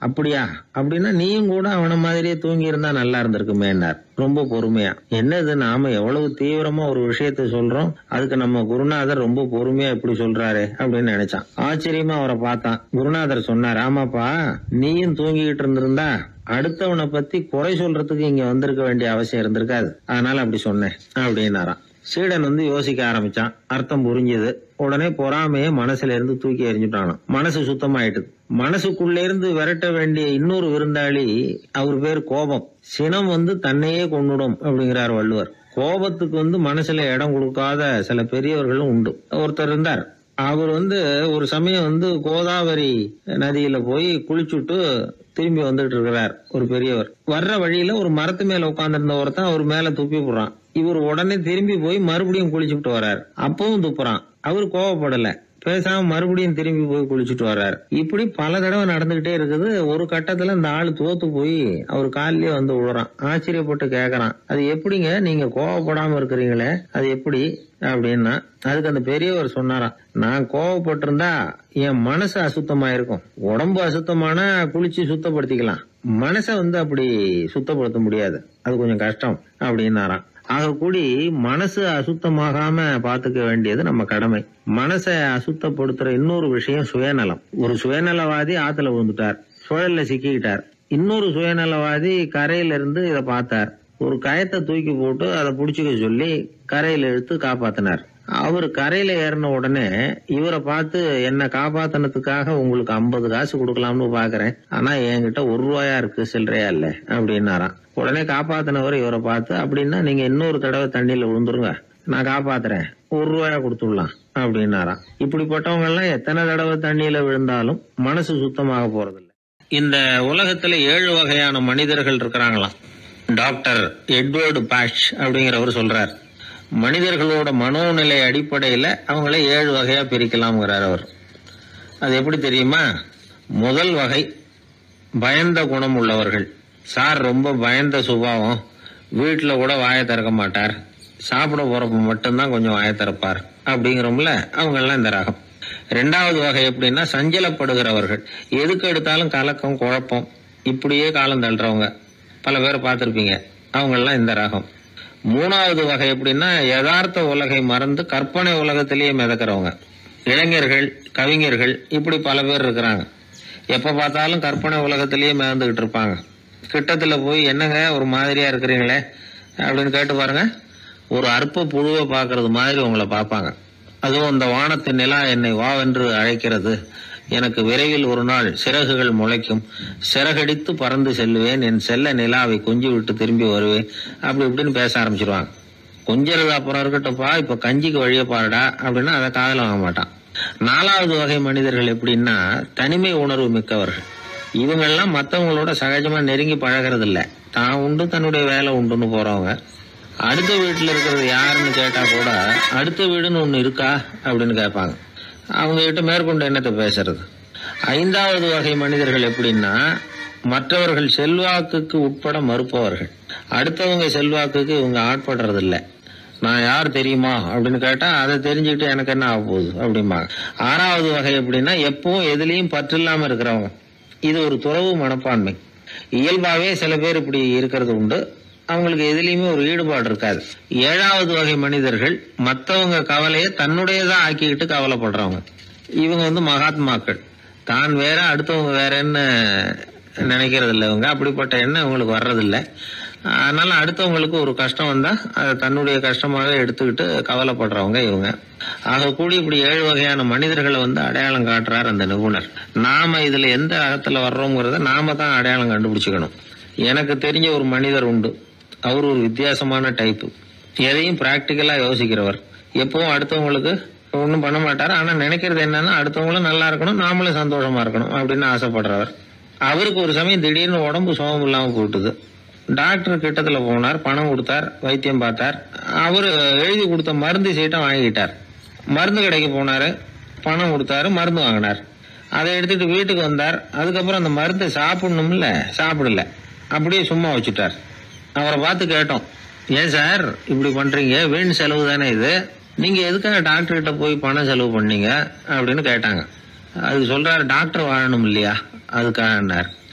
அப்படியா அப்படின்னா நீயும் கூட அவன மாதிரியே தூங்கி இருந்தா நல்லா இருந்திருக்குமேனார் ரொம்ப பொறுமையா என்னது நாம எவ்வளவு தீவிரமா ஒரு விஷயத்த சொல்றோம் அதுக்கு நம்ம குருநாதர் ரொம்ப பொறுமையா இப்படி சொல்றாரு அப்படின்னு நினைச்சான் ஆச்சரியமா அவரை பார்த்தான் குருநாதர் சொன்னார் ஆமாப்பா நீயும் தூங்கிக்கிட்டு இருந்திருந்தா அடுத்தவனை பத்தி குறை சொல்றதுக்கு இங்க வந்திருக்க வேண்டிய அவசியம் இருந்திருக்காது அதனால அப்படி சொன்னேன் அப்படின்னாராம் சீடன் வந்து யோசிக்க ஆரம்பிச்சான் அர்த்தம் புரிஞ்சது உடனே பொறாமைய மனசுல இருந்து தூக்கி எறிஞ்சுட்டானாம் மனசு சுத்தமாயிட்டுது மனசுக்குள்ள இருந்து விரட்ட வேண்டிய இன்னொரு விருந்தாளி அவர் பேர் கோபம் சினம் வந்து தன்னையே கொண்டுடும் அப்படிங்கிறார் வள்ளுவர் கோபத்துக்கு வந்து மனசுல இடம் கொடுக்காத சில பெரியவர்களும் உண்டு ஒருத்தர் இருந்தார் அவர் வந்து ஒரு சமயம் வந்து கோதாவரி நதியில போய் குளிச்சுட்டு திரும்பி வந்துட்டு இருக்கிறார் ஒரு பெரியவர் வர்ற வழியில ஒரு மரத்து மேல உட்கார்ந்திருந்த ஒருத்தன் அவர் மேல துப்பி போடுறான் இவர் உடனே திரும்பி போய் மறுபடியும் குளிச்சுட்டு வர்றார் அப்பவும் துப்புறான் அவர் கோவப்படல பேசாம மறுபடியும் திரும்பி போய் குளிச்சுட்டு வர்றாரு இப்படி பல தடவை நடந்துகிட்டே இருக்குது ஒரு கட்டத்துல இந்த ஆளு தோத்து போய் அவர் காலிலே வந்து விழுறான் ஆச்சரியப்பட்டு கேக்குறான் அது எப்படிங்க நீங்க கோவப்படாம இருக்கிறீங்களே அது எப்படி அப்படின்னா அதுக்கு அந்த பெரியவர் சொன்னாராம் நான் கோவப்பட்டிருந்தா என் மனசு அசுத்தமா இருக்கும் உடம்பு அசுத்தமானா குளிச்சு சுத்தப்படுத்திக்கலாம் மனசை வந்து அப்படி சுத்தப்படுத்த முடியாது அது கொஞ்சம் கஷ்டம் அப்படின்னாராம் ஆக கூடி மனசு அசுத்தமாகாம பாத்துக்க வேண்டியது நம்ம கடமை மனசை அசுத்தப்படுத்துற இன்னொரு விஷயம் சுயநலம் ஒரு சுயநலவாதி ஆத்துல விழுந்துட்டார் சுழல்ல சிக்கிக்கிட்டார் இன்னொரு சுயநலவாதி கரையில இருந்து இத பார்த்தார் ஒரு கயத்தை தூக்கி போட்டு அதை புடிச்சுக்க சொல்லி கரையில இழுத்து காப்பாத்தினார் அவர் கரையில ஏறின உடனே இவரை பார்த்து என்ன காப்பாத்தினதுக்காக உங்களுக்கு ஐம்பது காசு கொடுக்கலாம்னு பாக்குறேன் ஆனா என்கிட்ட ஒரு ரூபாயா இருக்கு சில்லறையா இல்ல அப்படின்னாராம் உடனே காப்பாத்தினவர் இவரை பார்த்து அப்படின்னா நீங்க இன்னொரு தடவை தண்ணியில விழுந்துருங்க நான் காப்பாத்துறேன் ஒரு ரூபாயா கொடுத்துடலாம் அப்படின்னாராம் இப்படிப்பட்டவங்க எல்லாம் எத்தனை தடவை தண்ணியில விழுந்தாலும் மனசு சுத்தமாக போறதில்லை இந்த உலகத்துல ஏழு வகையான மனிதர்கள் இருக்கிறாங்களாம் டாக்டர் எட்வர்டு பாஷ் அப்படிங்கிறவர் சொல்றார் மனிதர்களோட மனோநிலை அடிப்படையில அவங்கள ஏழு வகையா பிரிக்கலாம்ங்கிறார் அவர் அது எப்படி தெரியுமா முதல் வகை பயந்த குணம் உள்ளவர்கள் சார் ரொம்ப பயந்த சுபாவம் வீட்டில் கூட வாயை திறக்க மாட்டார் சாப்பிட போறப்ப மட்டும்தான் கொஞ்சம் வாயை திறப்பார் அப்படிங்கிறோம்ல அவங்கெல்லாம் இந்த ரகம் ரெண்டாவது வகை எப்படின்னா சஞ்சலப்படுகிறவர்கள் எதுக்கு எடுத்தாலும் கலக்கம் குழப்பம் இப்படியே காலம் தள்ளுறவங்க பல பேர் பார்த்துருப்பீங்க அவங்கெல்லாம் இந்த ரகம் மூணாவது வகை எப்படின்னா யதார்த்த உலகை மறந்து கற்பனை உலகத்திலேயே மிதக்கிறவங்க இளைஞர்கள் கவிஞர்கள் இப்படி பல பேர் இருக்கிறாங்க எப்ப பார்த்தாலும் கற்பனை உலகத்திலேயே மிதந்துகிட்டு இருப்பாங்க கிட்டத்துல போய் என்னங்க ஒரு மாதிரியா இருக்கிறீங்களே அப்படின்னு கேட்டு பாருங்க ஒரு அற்ப புழுவை பார்க்கறது மாதிரி உங்களை பார்ப்பாங்க அதுவும் இந்த வானத்து நிலா என்னை வாவென்று அழைக்கிறது எனக்கு விரைவில் ஒரு நாள் சிறகுகள் முளைக்கும் சிறகடித்து பறந்து செல்லுவேன் என் செல்ல நிலாவை கொஞ்சி விட்டு திரும்பி வருவேன் அப்படி இப்படின்னு பேச ஆரம்பிச்சிருவாங்க கொஞ்சிறது அப்புறம் இருக்கட்டும்ப்பா இப்ப கஞ்சிக்கு வழிய பாருடா அப்படின்னா அதை காதல வாங்க மாட்டான் நாலாவது வகை மனிதர்கள் எப்படின்னா தனிமை உணர்வு மிக்கவர்கள் இவங்கெல்லாம் மற்றவங்களோட சகஜமா நெருங்கி பழகிறது இல்ல தான் உண்டு தன்னுடைய வேலை உண்டுன்னு போறவங்க அடுத்த வீட்டுல இருக்கிறது யாருன்னு கேட்டா கூட அடுத்த வீடுன்னு ஒண்ணு இருக்கா அப்படின்னு கேட்பாங்க அவங்க கிட்ட மேற்கொண்டு என்னத்தை பேசுறது ஐந்தாவது வகை மனிதர்கள் எப்படின்னா மற்றவர்கள் செல்வாக்குக்கு உட்பட மறுப்பவர்கள் அடுத்தவங்க செல்வாக்குக்கு இவங்க ஆட்படுறது இல்ல நான் யார் தெரியுமா அப்படின்னு கேட்டா அதை தெரிஞ்சுக்கிட்டு எனக்கு என்ன ஆக போகுது அப்படிம்பாங்க ஆறாவது வகை எப்படின்னா எப்பவும் எதுலயும் பற்று இல்லாம இருக்கிறவங்க இது ஒரு துறவு மனப்பான்மை இயல்பாவே சில பேர் இப்படி இருக்கிறது உண்டு அவங்களுக்கு எதுலயுமே ஒரு ஈடுபாடு இருக்காது ஏழாவது வகை மனிதர்கள் மத்தவங்க கவலையை தன்னுடையதா ஆக்கிக்கிட்டு கவலைப்படுறவங்க இவங்க வந்து மகாத்மாக்கள் தான் வேற அடுத்தவங்க வேறன்னு நினைக்கிறது இல்லை இவங்க அப்படிப்பட்ட எண்ணம் இவங்களுக்கு வர்றதில்லை அதனால அடுத்தவங்களுக்கு ஒரு கஷ்டம் வந்தா அதை தன்னுடைய கஷ்டமாக எடுத்துக்கிட்டு கவலைப்படுறவங்க இவங்க ஆக கூடி இப்படி ஏழு வகையான மனிதர்களை வந்து அடையாளம் காட்டுறார் அந்த நிபுணர் நாம இதுல எந்த அகத்துல வர்றோங்கிறத நாம தான் அடையாளம் கண்டுபிடிச்சுக்கணும் எனக்கு தெரிஞ்ச ஒரு மனிதர் உண்டு அவர் ஒரு வித்தியாசமான டைப்பு எதையும் பிராக்டிக்கலா யோசிக்கிறவர் எப்பவும் அடுத்தவங்களுக்கு ஒன்றும் பண்ண மாட்டார் ஆனா நினைக்கிறது என்னன்னா அடுத்தவங்களும் நல்லா இருக்கணும் நாமளும் சந்தோஷமா இருக்கணும் அப்படின்னு ஆசைப்படுறவர் அவருக்கு ஒரு சமயம் திடீர்னு உடம்பு சுகம் இல்லாம போட்டுது டாக்டர் கிட்டத்துல போனார் பணம் கொடுத்தார் வைத்தியம் பார்த்தார் அவரு எழுதி கொடுத்த மருந்து சீட்டை வாங்கிட்டார் மருந்து கடைக்கு போனாரு பணம் கொடுத்தாரு மருந்து வாங்கினார் அதை எடுத்துட்டு வீட்டுக்கு வந்தார் அதுக்கப்புறம் அந்த மருந்தை சாப்பிடணும்ல சாப்பிடல அப்படியே சும்மா வச்சுட்டார் அவரை பார்த்து கேட்டோம் ஏன் சார் இப்படி பண்றீங்க வீண் செலவு தானே இது நீங்க எதுக்காக டாக்டர் கிட்ட போய் பணம் செலவு பண்ணீங்க அப்படின்னு கேட்டாங்க அதுக்கு சொல்றாரு டாக்டர் வாழணும் இல்லையா அதுக்காகனார்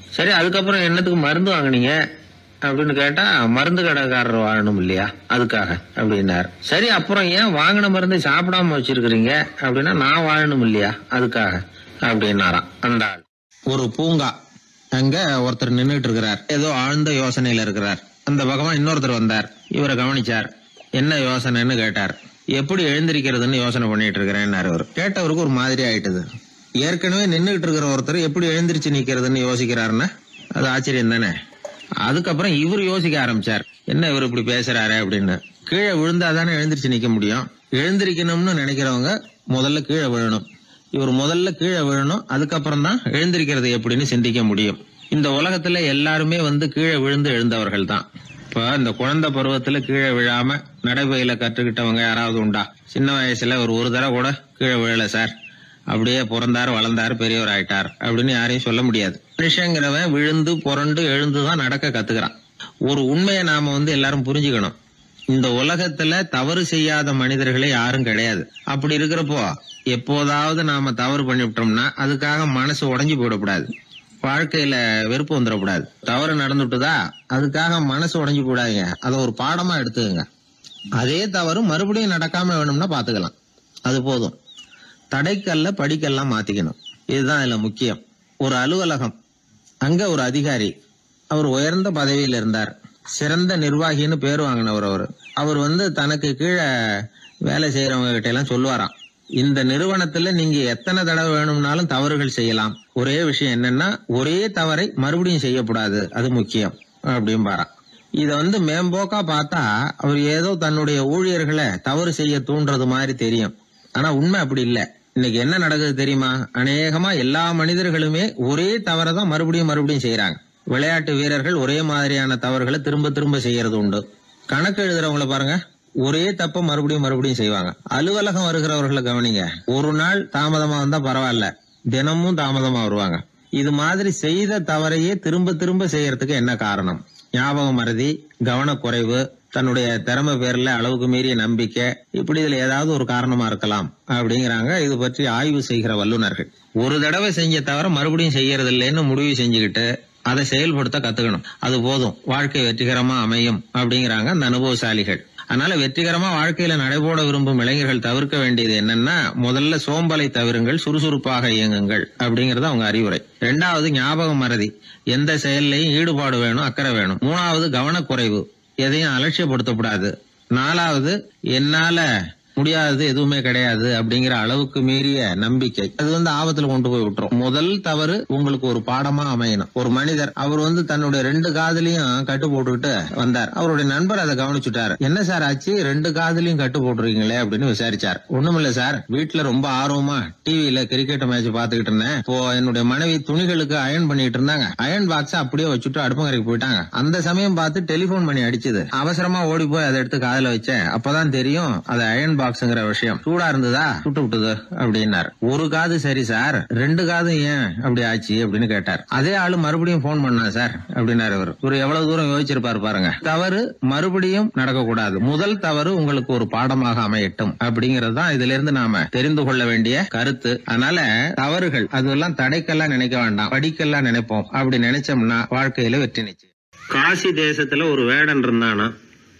சரி அதுக்கப்புறம் என்னத்துக்கு மருந்து வாங்குனீங்க அப்படின்னு கேட்டா மருந்து கடைக்காரர் வாழணும் இல்லையா அதுக்காக அப்படின்னார் சரி அப்புறம் ஏன் வாங்கின மருந்து சாப்பிடாம வச்சிருக்கிறீங்க அப்படின்னா நான் வாழணும் இல்லையா அதுக்காக அப்படின்னாராம் அந்த ஆள் ஒரு பூங்கா அங்க ஒருத்தர் நின்றுட்டு இருக்கிறார் ஏதோ ஆழ்ந்த யோசனையில இருக்கிறார் அந்த பக்கமா இன்னொருத்தர் வந்தார் இவரை கவனிச்சார் என்ன யோசனைன்னு கேட்டார் எப்படி எழுந்திருக்கிறதுன்னு யோசனை பண்ணிட்டு இருக்கிறேன்னாரு அவர் கேட்டவருக்கு ஒரு மாதிரி ஆயிட்டது ஏற்கனவே நின்றுகிட்டு இருக்கிற ஒருத்தர் எப்படி எழுந்திருச்சு நிக்கிறதுன்னு யோசிக்கிறாருன்னா அது ஆச்சரியம் தானே அதுக்கப்புறம் இவர் யோசிக்க ஆரம்பிச்சார் என்ன இவர் இப்படி பேசுறாரு அப்படின்னு கீழே விழுந்தா தானே எழுந்திருச்சு நிக்க முடியும் எழுந்திருக்கணும்னு நினைக்கிறவங்க முதல்ல கீழே விழணும் இவர் முதல்ல கீழே விழணும் அதுக்கப்புறம் தான் எழுந்திருக்கிறது எப்படின்னு சிந்திக்க முடியும் இந்த உலகத்துல எல்லாருமே வந்து கீழே விழுந்து எழுந்தவர்கள் தான் இப்ப இந்த குழந்தை பருவத்துல கீழே விழாம நடைபயில கற்றுக்கிட்டவங்க யாராவது உண்டா சின்ன வயசுல ஒரு ஒரு தடவை கூட கீழே விழல சார் அப்படியே பிறந்தாரு வளர்ந்தாரு பெரியவர் ஆயிட்டார் அப்படின்னு யாரையும் சொல்ல முடியாது மனுஷங்கிறவன் விழுந்து புரண்டு எழுந்து தான் நடக்க கத்துக்கிறான் ஒரு உண்மையை நாம வந்து எல்லாரும் புரிஞ்சுக்கணும் இந்த உலகத்துல தவறு செய்யாத மனிதர்களே யாரும் கிடையாது அப்படி இருக்கிறப்போ எப்போதாவது நாம தவறு பண்ணிவிட்டோம்னா அதுக்காக மனசு உடைஞ்சு போயிடக்கூடாது வாழ்க்கையில வெறுப்பு வந்துடக்கூடாது தவறு நடந்துட்டுதா அதுக்காக மனசு உடைஞ்சு கூடாதுங்க அதை ஒரு பாடமா எடுத்துக்கங்க அதே தவறு மறுபடியும் நடக்காம வேணும்னா பாத்துக்கலாம் அது போதும் தடைக்கல்ல படிக்கல்லாம் மாத்திக்கணும் இதுதான் இதுல முக்கியம் ஒரு அலுவலகம் அங்க ஒரு அதிகாரி அவர் உயர்ந்த பதவியில் இருந்தார் சிறந்த நிர்வாகின்னு பேர் வாங்கினவர் அவர் அவர் வந்து தனக்கு கீழே வேலை செய்யறவங்க கிட்ட எல்லாம் சொல்லுவாராம் இந்த நிறுவனத்துல நீங்க எத்தனை தடவை வேணும்னாலும் தவறுகள் செய்யலாம் ஒரே விஷயம் என்னன்னா ஒரே தவறை மறுபடியும் செய்யக்கூடாது அது முக்கியம் அப்படிம்பாராம் இத வந்து மேம்போக்கா பார்த்தா அவர் ஏதோ தன்னுடைய ஊழியர்களை தவறு செய்ய தூண்டுறது மாதிரி தெரியும் ஆனா உண்மை அப்படி இல்ல இன்னைக்கு என்ன நடக்குது தெரியுமா அநேகமா எல்லா மனிதர்களுமே ஒரே தவறை தான் மறுபடியும் மறுபடியும் செய்யறாங்க விளையாட்டு வீரர்கள் ஒரே மாதிரியான தவறுகளை திரும்ப திரும்ப செய்யறது உண்டு கணக்கு எழுதுறவங்கள பாருங்க ஒரே தப்ப மறுபடியும் மறுபடியும் செய்வாங்க அலுவலகம் வருகிறவர்களை கவனிங்க ஒரு நாள் தாமதமா வந்தா பரவாயில்ல தினமும் தாமதமா வருவாங்க இது மாதிரி செய்த தவறையே திரும்ப திரும்ப செய்யறதுக்கு என்ன காரணம் ஞாபக மறதி கவனக்குறைவு தன்னுடைய திறமை பேர்ல அளவுக்கு மீறிய நம்பிக்கை இப்படி இதுல ஏதாவது ஒரு காரணமா இருக்கலாம் அப்படிங்கிறாங்க இது பற்றி ஆய்வு செய்கிற வல்லுநர்கள் ஒரு தடவை செஞ்ச தவிர மறுபடியும் செய்யறது இல்லைன்னு முடிவு செஞ்சுக்கிட்டு அதை செயல்படுத்த கத்துக்கணும் அது போதும் வாழ்க்கை வெற்றிகரமா அமையும் அப்படிங்கிறாங்க அந்த அனுபவசாலிகள் அதனால வெற்றிகரமா வாழ்க்கையில நடைபோட விரும்பும் இளைஞர்கள் தவிர்க்க வேண்டியது என்னன்னா முதல்ல சோம்பலை தவிருங்கள் சுறுசுறுப்பாக இயங்குங்கள் அப்படிங்கறது அவங்க அறிவுரை ரெண்டாவது ஞாபக மறதி எந்த செயல்லையும் ஈடுபாடு வேணும் அக்கறை வேணும் மூணாவது கவனக்குறைவு எதையும் அலட்சியப்படுத்தக்கூடாது நாலாவது என்னால முடியாதது எதுவுமே கிடையாது அப்படிங்கிற அளவுக்கு மீறிய நம்பிக்கை அது வந்து ஆபத்துல கொண்டு போய் விட்டுரும் முதல் தவறு உங்களுக்கு ஒரு பாடமா அமையணும் ஒரு மனிதர் அவர் வந்து தன்னுடைய ரெண்டு காதலையும் கட்டு போட்டுக்கிட்டு வந்தார் அவருடைய நண்பர் அதை கவனிச்சுட்டாரு என்ன சார் ஆச்சு ரெண்டு காதலையும் கட்டு போட்டுருக்கீங்களே அப்படின்னு விசாரிச்சார் ஒண்ணுமில்ல சார் வீட்டுல ரொம்ப ஆர்வமா டிவியில கிரிக்கெட் மேட்ச் பாத்துக்கிட்டு இருந்தேன் இப்போ என்னுடைய மனைவி துணிகளுக்கு அயன் பண்ணிட்டு இருந்தாங்க அயன் பாக்ஸ் அப்படியே வச்சுட்டு அடுப்பங்கரைக்கு போயிட்டாங்க அந்த சமயம் பார்த்து டெலிபோன் பண்ணி அடிச்சது அவசரமா ஓடி போய் அதை எடுத்து காதுல வச்சேன் அப்பதான் தெரியும் அது அயன் பாக்ஸ்ங்கிற விஷயம் சூடா இருந்ததா சுட்டு விட்டது அப்படின்னாரு ஒரு காது சரி சார் ரெண்டு காதும் ஏன் அப்படி ஆச்சு அப்படின்னு கேட்டார் அதே ஆளு மறுபடியும் போன் பண்ணா சார் அப்படின்னாரு இவர் இவர் எவ்வளவு தூரம் யோசிச்சிருப்பாரு பாருங்க தவறு மறுபடியும் நடக்கக்கூடாது முதல் தவறு உங்களுக்கு ஒரு பாடமாக அமையட்டும் அப்படிங்கறது தான் இதுல இருந்து நாம தெரிந்து கொள்ள வேண்டிய கருத்து அதனால தவறுகள் அதெல்லாம் தடைக்கெல்லாம் நினைக்க வேண்டாம் படிக்கெல்லாம் நினைப்போம் அப்படி நினைச்சோம்னா வாழ்க்கையில வெற்றி நிச்சயம் காசி தேசத்துல ஒரு வேடன் இருந்தானா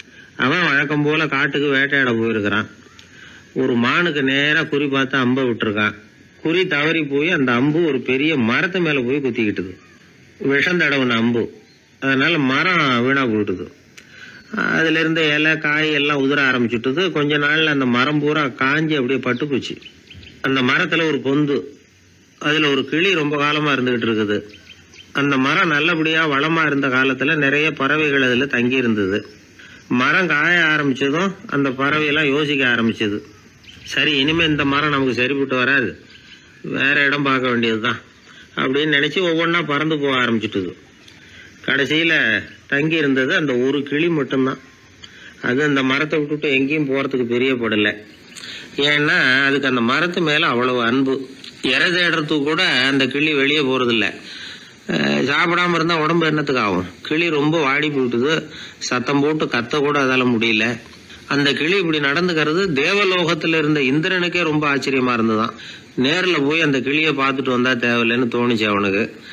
அவன் வழக்கம் போல காட்டுக்கு வேட்டையாட போயிருக்கிறான் ஒரு மானுக்கு நேரா குறி பார்த்து அம்பை விட்டுருக்கான் குறி தவறி போய் அந்த அம்பு ஒரு பெரிய மரத்து மேல போய் குத்திக்கிட்டுது விஷம் தடவுன அம்பு அதனால மரம் வீணா போயிட்டுது அதுல இருந்த இலை காய் எல்லாம் உதிர ஆரம்பிச்சுட்டுது கொஞ்ச நாள்ல அந்த மரம் பூரா காஞ்சி அப்படியே பட்டு போச்சு அந்த மரத்துல ஒரு பொந்து அதுல ஒரு கிளி ரொம்ப காலமா இருந்துகிட்டு இருக்குது அந்த மரம் நல்லபடியா வளமா இருந்த காலத்துல நிறைய பறவைகள் அதுல தங்கி இருந்தது மரம் காய ஆரம்பிச்சதும் அந்த பறவையெல்லாம் யோசிக்க ஆரம்பிச்சது சரி இனிமே இந்த மரம் நமக்கு சரிப்பட்டு வராது வேற இடம் பார்க்க வேண்டியதுதான் அப்படின்னு நினைச்சு ஒவ்வொன்றா பறந்து போக ஆரம்பிச்சிட்டுது கடைசியில தங்கி இருந்தது அந்த ஒரு கிளி மட்டும்தான் அது அந்த மரத்தை விட்டுட்டு எங்கேயும் போறதுக்கு பிரியப்படல ஏன்னா அதுக்கு அந்த மரத்து மேல அவ்வளவு அன்பு இறை தேடுறதுக்கு கூட அந்த கிளி வெளியே போறதில்ல அஹ் சாப்பிடாம இருந்தா உடம்பு என்னத்துக்கு ஆகும் கிளி ரொம்ப வாடி போயிட்டுது சத்தம் போட்டு கத்த கூட அதால முடியல அந்த கிளி இப்படி நடந்துக்கிறது தேவலோகத்துல இருந்த இந்திரனுக்கே ரொம்ப ஆச்சரியமா இருந்ததாம் நேர்ல போய் அந்த கிளியை பார்த்துட்டு வந்தா தேவையில்லைன்னு தோணுச்சு அவனுக்கு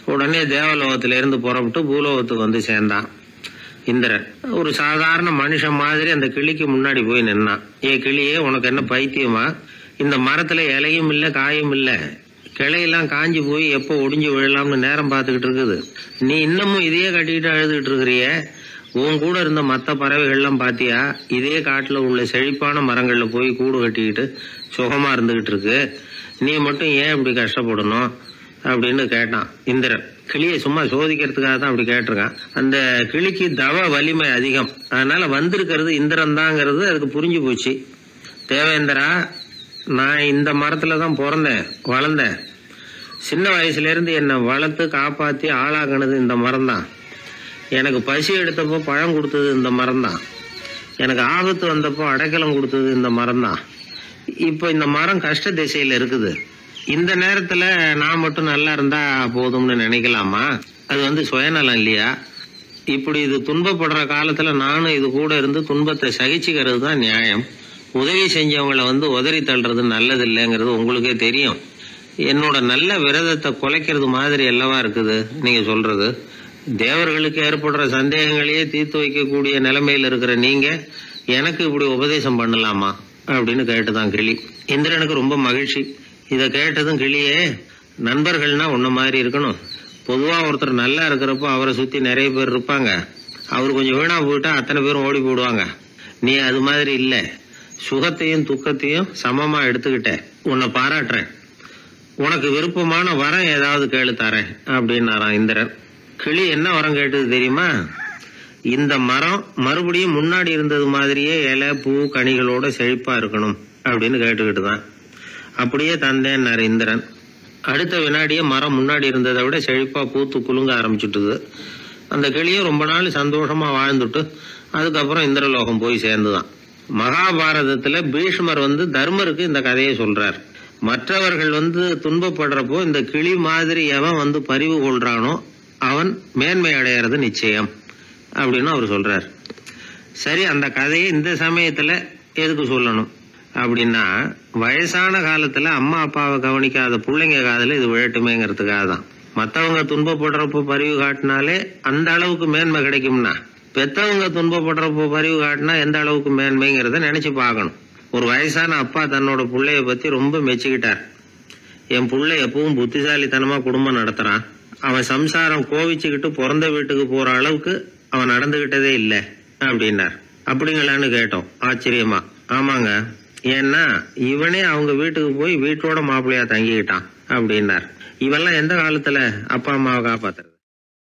உடனே தேவலோகத்திலிருந்து புறப்பட்டு பூலோகத்துக்கு வந்து சேர்ந்தான் இந்திரன் ஒரு சாதாரண மனுஷன் மாதிரி அந்த கிளிக்கு முன்னாடி போய் நின்னான் ஏ கிளியே உனக்கு என்ன பைத்தியமா இந்த மரத்துல இலையும் இல்ல காயும் இல்ல கிளையெல்லாம் காஞ்சி போய் எப்போ ஒடிஞ்சு விழலாம்னு நேரம் பார்த்துக்கிட்டு இருக்குது நீ இன்னமும் இதையே கட்டிக்கிட்டு அழுதுகிட்டு இருக்கிறிய உன் கூட இருந்த மற்ற பறவைகள்லாம் பாத்தியா இதே காட்டுல உள்ள செழிப்பான மரங்கள்ல போய் கூடு கட்டிக்கிட்டு சுகமா இருந்துகிட்டு இருக்கு நீ மட்டும் ஏன் இப்படி கஷ்டப்படணும் அப்படின்னு கேட்டான் இந்திரன் கிளியை சும்மா சோதிக்கிறதுக்காக தான் அப்படி கேட்டிருக்கான் அந்த கிளிக்கு தவ வலிமை அதிகம் அதனால வந்திருக்கிறது இந்திரன் தாங்கிறது அதுக்கு புரிஞ்சு போச்சு தேவேந்திரா நான் இந்த மரத்துல தான் பிறந்தேன் வளர்ந்தேன் சின்ன வயசுல இருந்து என்னை வளர்த்து காப்பாத்தி ஆளாக்குனது இந்த மரம் தான் எனக்கு பசி எடுத்தப்போ பழம் கொடுத்தது இந்த மரம் தான் எனக்கு ஆபத்து வந்தப்போ அடைக்கலம் கொடுத்தது இந்த மரம் தான் இப்போ இந்த மரம் கஷ்ட திசையில இருக்குது இந்த நேரத்துல நான் மட்டும் நல்லா இருந்தா போதும்னு நினைக்கலாமா அது வந்து சுயநலம் இல்லையா இப்படி இது துன்பப்படுற காலத்துல நானும் இது கூட இருந்து துன்பத்தை சகிச்சுக்கிறது தான் நியாயம் உதவி செஞ்சவங்கள வந்து உதறி தள்ளுறது நல்லது இல்லைங்கிறது உங்களுக்கே தெரியும் என்னோட நல்ல விரதத்தை குலைக்கிறது மாதிரி அல்லவா இருக்குது நீங்க சொல்றது தேவர்களுக்கு ஏற்படுற சந்தேகங்களையே தீர்த்து வைக்கக்கூடிய நிலைமையில இருக்கிற நீங்க எனக்கு இப்படி உபதேசம் பண்ணலாமா அப்படின்னு கேட்டுதான் கிளி இந்திரனுக்கு ரொம்ப மகிழ்ச்சி இதை கேட்டதும் கிளியே நண்பர்கள்னா உன்ன மாதிரி இருக்கணும் பொதுவா ஒருத்தர் நல்லா இருக்கிறப்போ அவரை சுத்தி நிறைய பேர் இருப்பாங்க அவர் கொஞ்சம் வீணா போயிட்டா அத்தனை பேரும் ஓடி போடுவாங்க நீ அது மாதிரி இல்ல சுகத்தையும் துக்கத்தையும் சமமா எடுத்துக்கிட்ட உன்னை பாராட்டுறேன் உனக்கு விருப்பமான வரம் ஏதாவது கேளு தரேன் அப்படின்னாராம் இந்திரன் கிளி என்ன வரம் கேட்டது தெரியுமா இந்த மரம் மறுபடியும் முன்னாடி இருந்தது மாதிரியே இலை பூ கனிகளோட செழிப்பா இருக்கணும் அப்படின்னு கேட்டுக்கிட்டு தான் அப்படியே தந்தேன்னாரு இந்திரன் அடுத்த வினாடியே மரம் முன்னாடி இருந்ததை விட செழிப்பா பூத்து குலுங்க ஆரம்பிச்சுட்டுது அந்த கிளியும் ரொம்ப நாள் சந்தோஷமா வாழ்ந்துட்டு அதுக்கப்புறம் இந்திரலோகம் போய் சேர்ந்துதான் மகாபாரதத்துல பீஷ்மர் வந்து தர்மருக்கு இந்த கதையை சொல்றார் மற்றவர்கள் வந்து துன்பப்படுறப்போ இந்த கிளி மாதிரி எவன் வந்து பரிவு கொள்றானோ அவன் மேன்மை அடையிறது நிச்சயம் அப்படின்னு அவர் சொல்றார் சரி அந்த கதையை இந்த சமயத்துல எதுக்கு சொல்லணும் அப்படின்னா வயசான காலத்துல அம்மா அப்பாவை கவனிக்காத பிள்ளைங்க காதல இது விழட்டுமேங்கிறதுக்காக தான் மத்தவங்க துன்பப்படுறப்போ பரிவு காட்டினாலே அந்த அளவுக்கு மேன்மை கிடைக்கும்னா பெத்தவங்க துன்பப்படுறப்போ பரிவு காட்டினா எந்த அளவுக்கு மேன்மைங்கிறத நினைச்சு பார்க்கணும் ஒரு வயசான அப்பா தன்னோட புள்ளைய பத்தி ரொம்ப மெச்சுக்கிட்டார் என் புள்ள எப்பவும் புத்திசாலித்தனமா குடும்பம் நடத்துறான் அவன் சம்சாரம் கோவிச்சுக்கிட்டு பிறந்த வீட்டுக்கு போற அளவுக்கு அவன் நடந்துகிட்டதே இல்லை அப்படின்னார் அப்படிங்களான்னு கேட்டோம் ஆச்சரியமா ஆமாங்க ஏன்னா இவனே அவங்க வீட்டுக்கு போய் வீட்டோட மாப்பிள்ளையா தங்கிக்கிட்டான் அப்படின்னார் இவெல்லாம் எந்த காலத்துல அப்பா அம்மாவை காப்பாத்துறது